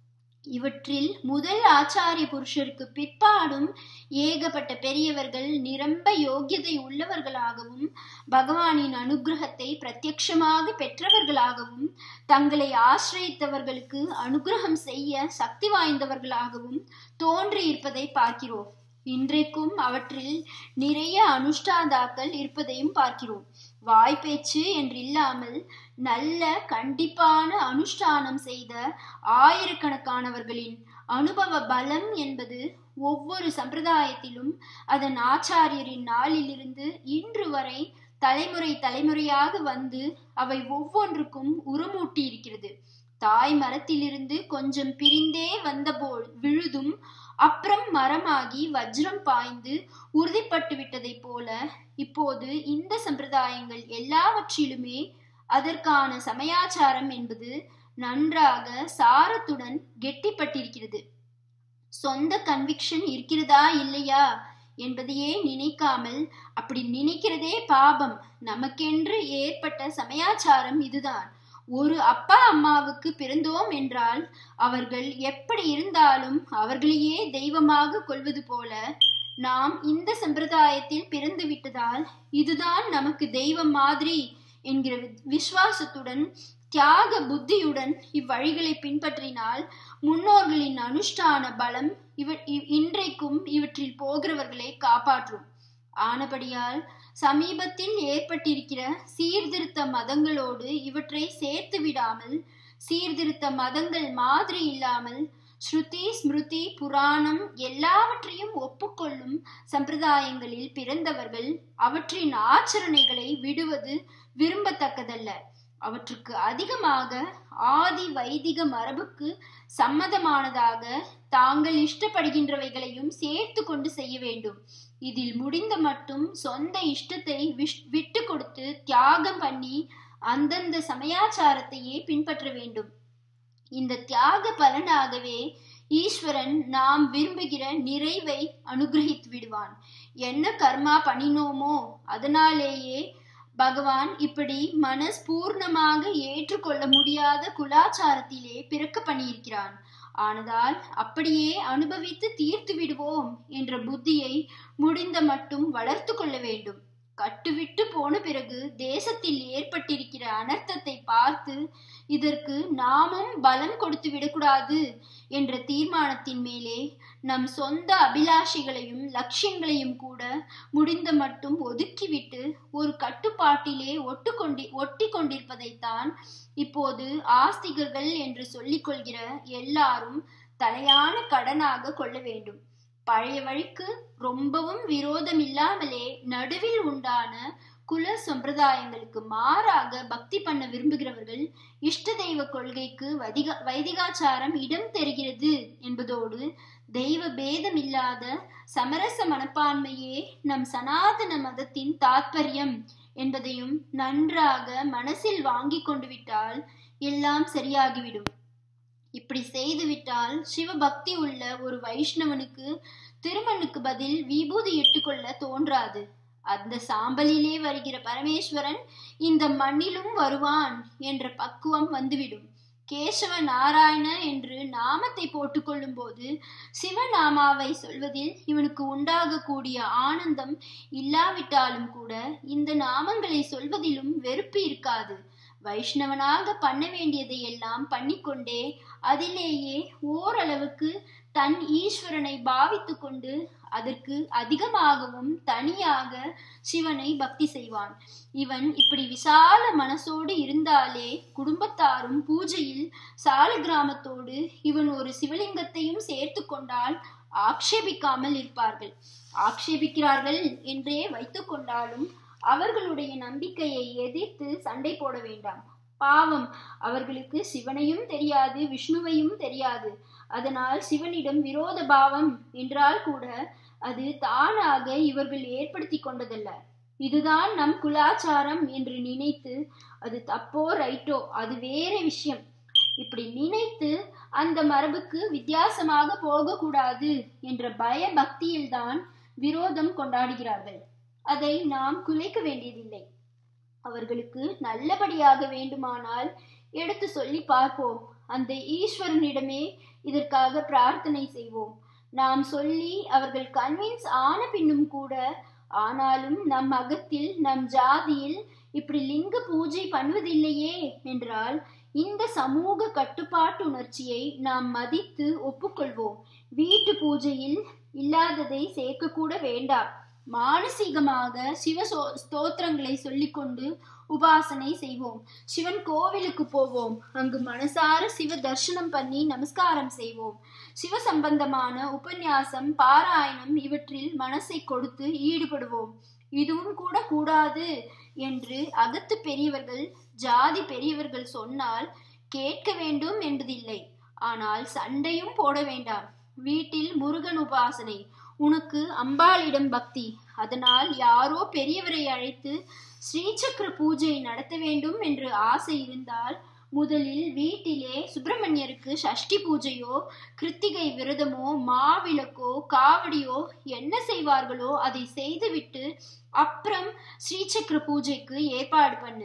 இவற்றில் முதல் ஆச்சாரிய புருஷருக்கு பிற்பாடும் ஏகப்பட்ட பெரியவர்கள் நிரம்ப யோக்கியதை உள்ளவர்களாகவும் பகவானின் அனுகிரகத்தை பிரத்யட்சமாக பெற்றவர்களாகவும் தங்களை ஆசிரியத்தவர்களுக்கு அனுகிரகம் செய்ய சக்தி வாய்ந்தவர்களாகவும் தோன்றியிருப்பதை பார்க்கிறோம் இன்றைக்கும் அவற்றில் நிறைய அனுஷ்டாதாக்கள் இருப்பதையும் பார்க்கிறோம் வாய்ப்பேச்சு என்று இல்லாமல் நல்ல கண்டிப்பான அனுஷ்டானம் செய்த ஆயிரக்கணக்கானவர்களின் அனுபவ பலம் என்பது ஒவ்வொரு சம்பிரதாயத்திலும் அதன் ஆச்சாரியரின் நாளிலிருந்து இன்று வரை தலைமுறை தலைமுறையாக வந்து அவை ஒவ்வொன்றுக்கும் உரமூட்டி இருக்கிறது தாய் மரத்திலிருந்து கொஞ்சம் பிரிந்தே வந்தபோல் விழுதும் அப்புறம் மரமாகி வஜ்ரம் பாய்ந்து உறுதிப்பட்டு விட்டதைப் போல இப்போது இந்த சம்பிரதாயங்கள் எல்லாவற்றிலுமே அதற்கான சமயாச்சாரம் என்பது நன்றாக சாரத்துடன் கெட்டிப்பட்டிருக்கிறது சொந்த கன்விக்ஷன் இருக்கிறதா இல்லையா என்பதையே நினைக்காமல் அப்படி நினைக்கிறதே பாபம் நமக்கென்று ஏற்பட்ட சமயாச்சாரம் இதுதான் ஒரு அப்பா அம்மாவுக்கு பிறந்தோம் என்றால் அவர்கள் எப்படி இருந்தாலும் அவர்களையே தெய்வமாக கொள்வது போல நாம் இந்த சம்பிரதாயத்தில் பிறந்து விட்டதால் இதுதான் நமக்கு தெய்வம் மாதிரி என்கிற விசுவாசத்துடன் தியாக புத்தியுடன் இவ்வழிகளை பின்பற்றினால் முன்னோர்களின் அனுஷ்டான பலம் இவ இன்றைக்கும் இவற்றில் போகிறவர்களை காப்பாற்றும் ஆனபடியால் சமீபத்தில் ஏற்பட்டிருக்கிற சீர்திருத்த மதங்களோடு இவற்றை சேர்த்து விடாமல் சீர்திருத்த மதங்கள் மாதிரி இல்லாமல் ஸ்ருதி ஸ்மிருதி புராணம் எல்லாவற்றையும் ஒப்புக்கொள்ளும் சம்பிரதாயங்களில் பிறந்தவர்கள் அவற்றின் ஆச்சரணைகளை விடுவது விரும்பத்தக்கதல்ல அவற்றுக்கு அதிகமாக ஆதி வைதிக மரபுக்கு சம்மதமானதாக தாங்கள் இஷ்டப்படுகின்றவைகளையும் சேர்த்து கொண்டு செய்ய வேண்டும் இதில் முடிந்த மட்டும் சொந்த இஷ்டத்தை விட்டு கொடுத்து தியாகம் பண்ணி அந்தந்த சமயாச்சாரத்தையே பின்பற்ற வேண்டும் இந்த தியாக பலனாகவே ஈஸ்வரன் நாம் விரும்புகிற நிறைவை அனுகிரகித்து விடுவான் என்ன கர்மா பண்ணினோமோ அதனாலேயே பகவான் இப்படி மனஸ்பூர்ணமாக ஏற்றுக்கொள்ள முடியாத குலாச்சாரத்திலே பிறக்க பண்ணியிருக்கிறான் ஆனதால் அப்படியே அனுபவித்து தீர்த்து விடுவோம் என்ற புத்தியை முடிந்த மட்டும் வளர்த்து கொள்ள வேண்டும் கட்டுவிட்டு போன பிறகு தேசத்தில் ஏற்பட்டிருக்கிற அனர்த்தத்தை பார்த்து இதற்கு நாமும் பலம் கொடுத்து விடக்கூடாது என்ற தீர்மானத்தின் மேலே நம் சொந்த அபிலாஷைகளையும் லட்சியங்களையும் கூட முடிந்த மட்டும் ஒதுக்கிவிட்டு ஒரு கட்டுப்பாட்டிலே ஒட்டு கொண்டி ஒட்டி கொண்டிருப்பதைத்தான் இப்போது ஆஸ்திகர்கள் என்று சொல்லிக் கொள்கிற எல்லாரும் தலையான கடனாக கொள்ள வேண்டும் பழைய வழிக்கு ரொம்பவும் விரோதம் இல்லாமலே நடுவில் உண்டான குல சம்பிரதாயங்களுக்கு மாறாக பக்தி பண்ண விரும்புகிறவர்கள் இஷ்ட தெய்வ கொள்கைக்கு வதிக வைதிகாச்சாரம் இடம் தருகிறது என்பதோடு தெய்வ பேதம் இல்லாத சமரச மனப்பான்மையே நம் சனாதன மதத்தின் தாத்பரியம் என்பதையும் நன்றாக மனசில் வாங்கி கொண்டு விட்டால் எல்லாம் சரியாகிவிடும் இப்படி செய்துவிட்டால் சிவபக்தி உள்ள ஒரு வைஷ்ணவனுக்கு திருமண்ணுக்கு பதில் விபூதி இட்டுக்கொள்ள தோன்றாது அந்த சாம்பலிலே வருகிற பரமேஸ்வரன் இந்த மண்ணிலும் வருவான் என்ற பக்குவம் வந்துவிடும் கேசவ நாராயண என்று நாமத்தை போட்டுக்கொள்ளும் போது சிவநாமாவை சொல்வதில் இவனுக்கு உண்டாகக்கூடிய ஆனந்தம் இல்லாவிட்டாலும் கூட இந்த நாமங்களை சொல்வதிலும் வெறுப்பு இருக்காது வைஷ்ணவனாக பண்ண வேண்டியதை எல்லாம் பண்ணிக்கொண்டே அதிலேயே ஓரளவுக்கு தன் ஈஸ்வரனை பாவித்து கொண்டு அதற்கு அதிகமாகவும் தனியாக சிவனை பக்தி செய்வான் இவன் இப்படி விசால மனசோடு இருந்தாலே குடும்பத்தாரும் பூஜையில் சால கிராமத்தோடு இவன் ஒரு சிவலிங்கத்தையும் சேர்த்து கொண்டால் ஆக்ஷேபிக்காமல் இருப்பார்கள் ஆக்ஷேபிக்கிறார்கள் என்றே வைத்து கொண்டாலும் அவர்களுடைய நம்பிக்கையை எதிர்த்து சண்டை போட வேண்டாம் பாவம் அவர்களுக்கு சிவனையும் தெரியாது விஷ்ணுவையும் தெரியாது அதனால் சிவனிடம் விரோத பாவம் என்றால் கூட அது தானாக இவர்கள் ஏற்படுத்தி கொண்டதல்ல இதுதான் நம் குலாச்சாரம் என்று நினைத்து அது தப்போ ரைட்டோ அது வேற விஷயம் இப்படி நினைத்து அந்த மரபுக்கு வித்தியாசமாக போகக்கூடாது என்ற பய பக்தியில்தான் விரோதம் கொண்டாடுகிறார்கள் அதை நாம் குலைக்க வேண்டியதில்லை அவர்களுக்கு நல்லபடியாக வேண்டுமானால் எடுத்து சொல்லி பார்ப்போம் அந்த ஈஸ்வரனிடமே இதற்காக பிரார்த்தனை செய்வோம் நாம் சொல்லி அவர்கள் கன்வின்ஸ் ஆன பின்னும் கூட ஆனாலும் நம் அகத்தில் நம் ஜாதியில் இப்படி லிங்க பூஜை பண்ணுவதில்லையே என்றால் இந்த சமூக கட்டுப்பாட்டு உணர்ச்சியை நாம் மதித்து ஒப்புக்கொள்வோம் வீட்டு பூஜையில் இல்லாததை சேர்க்கக்கூட வேண்டாம் மானசீகமாக சிவ ஸ்தோத்திரங்களை சொல்லிக்கொண்டு உபாசனை செய்வோம் சிவன் கோவிலுக்கு போவோம் அங்கு மனசார சிவ தர்ஷனம் பண்ணி நமஸ்காரம் செய்வோம் சிவ சம்பந்தமான உபன்யாசம் பாராயணம் இவற்றில் மனசை கொடுத்து ஈடுபடுவோம் இதுவும் கூட கூடாது என்று அகத்து பெரியவர்கள் ஜாதி பெரியவர்கள் சொன்னால் கேட்க வேண்டும் என்பதில்லை ஆனால் சண்டையும் போட வேண்டாம் வீட்டில் முருகன் உபாசனை உனக்கு அம்பாளிடம் பக்தி அதனால் யாரோ பெரியவரை அழைத்து ஸ்ரீசக்கர பூஜை நடத்த வேண்டும் என்று ஆசை இருந்தால் முதலில் வீட்டிலே சுப்பிரமணியருக்கு சஷ்டி பூஜையோ கிருத்திகை விரதமோ மாவிளக்கோ காவடியோ என்ன செய்வார்களோ அதை செய்துவிட்டு அப்புறம் ஸ்ரீசக்கர பூஜைக்கு ஏற்பாடு பண்ணு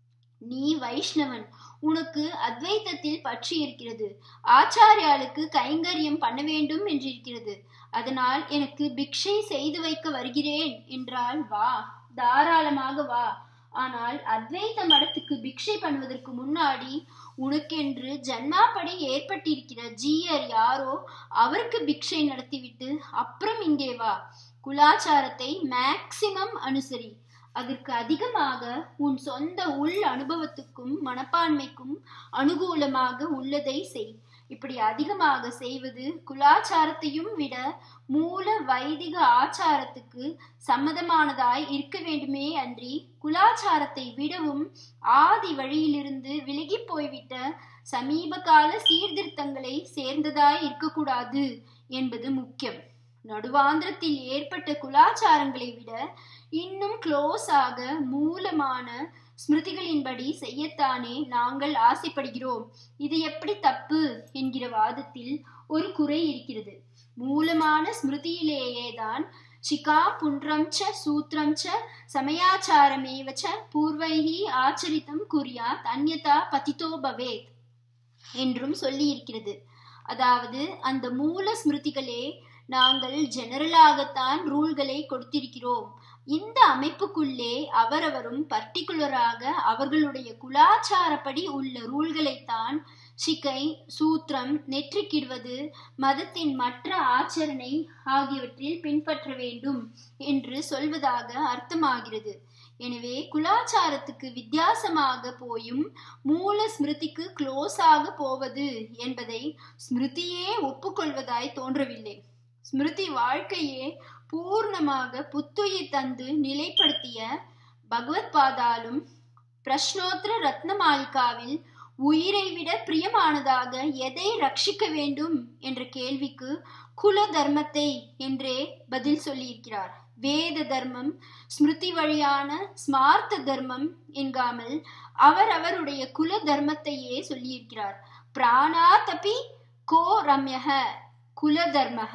நீ வைஷ்ணவன் உனக்கு அத்வைத்தத்தில் பற்றி இருக்கிறது ஆச்சாரியாளுக்கு கைங்கரியம் பண்ண வேண்டும் என்றிருக்கிறது அதனால் எனக்கு பிக்ஷை செய்து வைக்க வருகிறேன் என்றால் வா தாராளமாக வா ஆனால் அத்வைத மடத்துக்கு பிக்ஷை பண்ணுவதற்கு முன்னாடி உனக்கென்று ஜன்மாப்படி ஏற்பட்டிருக்கிற ஜீயர் யாரோ அவருக்கு பிக்ஷை நடத்திவிட்டு அப்புறம் இங்கே வா குலாச்சாரத்தை மேக்சிமம் அனுசரி அதற்கு அதிகமாக உன் சொந்த உள் அனுபவத்துக்கும் மனப்பான்மைக்கும் அனுகூலமாக உள்ளதை செய் இப்படி அதிகமாக செய்வது குலாச்சாரத்தையும் விட மூல வைதிக ஆச்சாரத்துக்கு சம்மதமானதாய் இருக்க வேண்டுமே அன்றி குலாச்சாரத்தை விடவும் ஆதி வழியிலிருந்து விலகி போய்விட்ட சமீப கால சீர்திருத்தங்களை சேர்ந்ததாய் இருக்கக்கூடாது என்பது முக்கியம் நடுவாந்திரத்தில் ஏற்பட்ட குலாச்சாரங்களை விட இன்னும் க்ளோஸ் ஆக மூலமான ஸ்மிருதிகளின்படி செய்யத்தானே நாங்கள் ஆசைப்படுகிறோம் இது எப்படி தப்பு என்கிற வாதத்தில் ஒரு குறை இருக்கிறது மூலமான ஸ்மிருதியிலேயே தான் சிகா புன்றம் ச சூத்திரம் ச சமயாச்சாரமேவ ச பூர்வைஹி ஆச்சரித்தம் குறியாத் அந்யதா பதித்தோ பவேத் என்றும் சொல்லி இருக்கிறது அதாவது அந்த மூல ஸ்மிருதிகளே நாங்கள் ஜெனரலாகத்தான் ரூல்களை கொடுத்திருக்கிறோம் இந்த அமைப்புக்குள்ளே அவரவரும் பர்டிகுலராக அவர்களுடைய குலாச்சாரப்படி உள்ள ரூல்களைத்தான் சிக்கை சூத்திரம் நெற்றிக்கிடுவது மதத்தின் மற்ற ஆச்சரணை ஆகியவற்றில் பின்பற்ற வேண்டும் என்று சொல்வதாக அர்த்தமாகிறது எனவே குலாச்சாரத்துக்கு வித்தியாசமாக போயும் மூல ஸ்மிருதிக்கு க்ளோஸாக போவது என்பதை ஸ்மிருதியே ஒப்புக்கொள்வதாய் தோன்றவில்லை ஸ்மிருதி வாழ்க்கையே பூர்ணமாக புத்துயிர் தந்து நிலைப்படுத்திய பகவத் பாதாலும் பிரஷ்னோத்திர ரத்னமாலிகாவில் உயிரை விட பிரியமானதாக எதை ரட்சிக்க வேண்டும் என்ற கேள்விக்கு குல தர்மத்தை என்றே பதில் சொல்லியிருக்கிறார் வேத தர்மம் ஸ்மிருதி வழியான ஸ்மார்த்த தர்மம் என்காமல் அவர் அவருடைய குல தர்மத்தையே சொல்லியிருக்கிறார் பிராணா தபி கோ ரம்யக குல தர்மக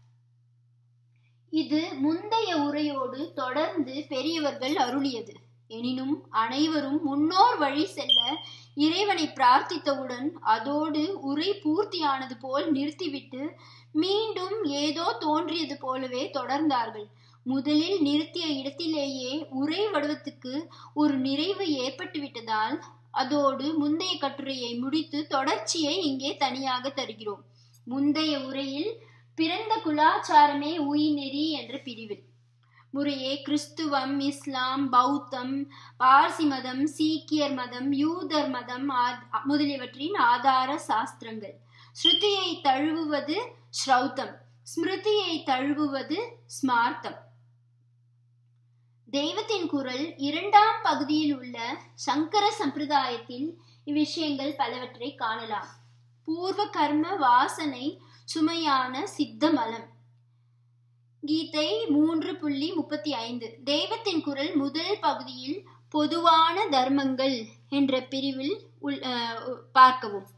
இது முந்தைய உரையோடு தொடர்ந்து பெரியவர்கள் அருளியது எனினும் அனைவரும் முன்னோர் வழி செல்ல இறைவனை பிரார்த்தித்தவுடன் அதோடு உரை பூர்த்தியானது போல் நிறுத்திவிட்டு மீண்டும் ஏதோ தோன்றியது போலவே தொடர்ந்தார்கள் முதலில் நிறுத்திய இடத்திலேயே உரை வடிவத்துக்கு ஒரு நிறைவு ஏற்பட்டு விட்டதால் அதோடு முந்தைய கட்டுரையை முடித்து தொடர்ச்சியை இங்கே தனியாக தருகிறோம் முந்தைய உரையில் பிறந்த குலாச்சாரமே உயிர்நெறி என்ற பிரிவில் முறையே கிறிஸ்துவம் இஸ்லாம் பௌத்தம் பார்சி மதம் சீக்கியர் மதம் யூதர் மதம் முதலியவற்றின் ஆதார சாஸ்திரங்கள் ஸ்ருதியை தழுவுவது ஸ்ரௌத்தம் ஸ்மிருதியை தழுவுவது ஸ்மார்த்தம் தெய்வத்தின் குரல் இரண்டாம் பகுதியில் உள்ள சங்கர சம்பிரதாயத்தில் இவ்விஷயங்கள் பலவற்றை காணலாம் பூர்வ கர்ம வாசனை சுமையான சித்த மலம் கீதை மூன்று புள்ளி முப்பத்தி ஐந்து தெய்வத்தின் குரல் முதல் பகுதியில் பொதுவான தர்மங்கள் என்ற பிரிவில் பார்க்கவும்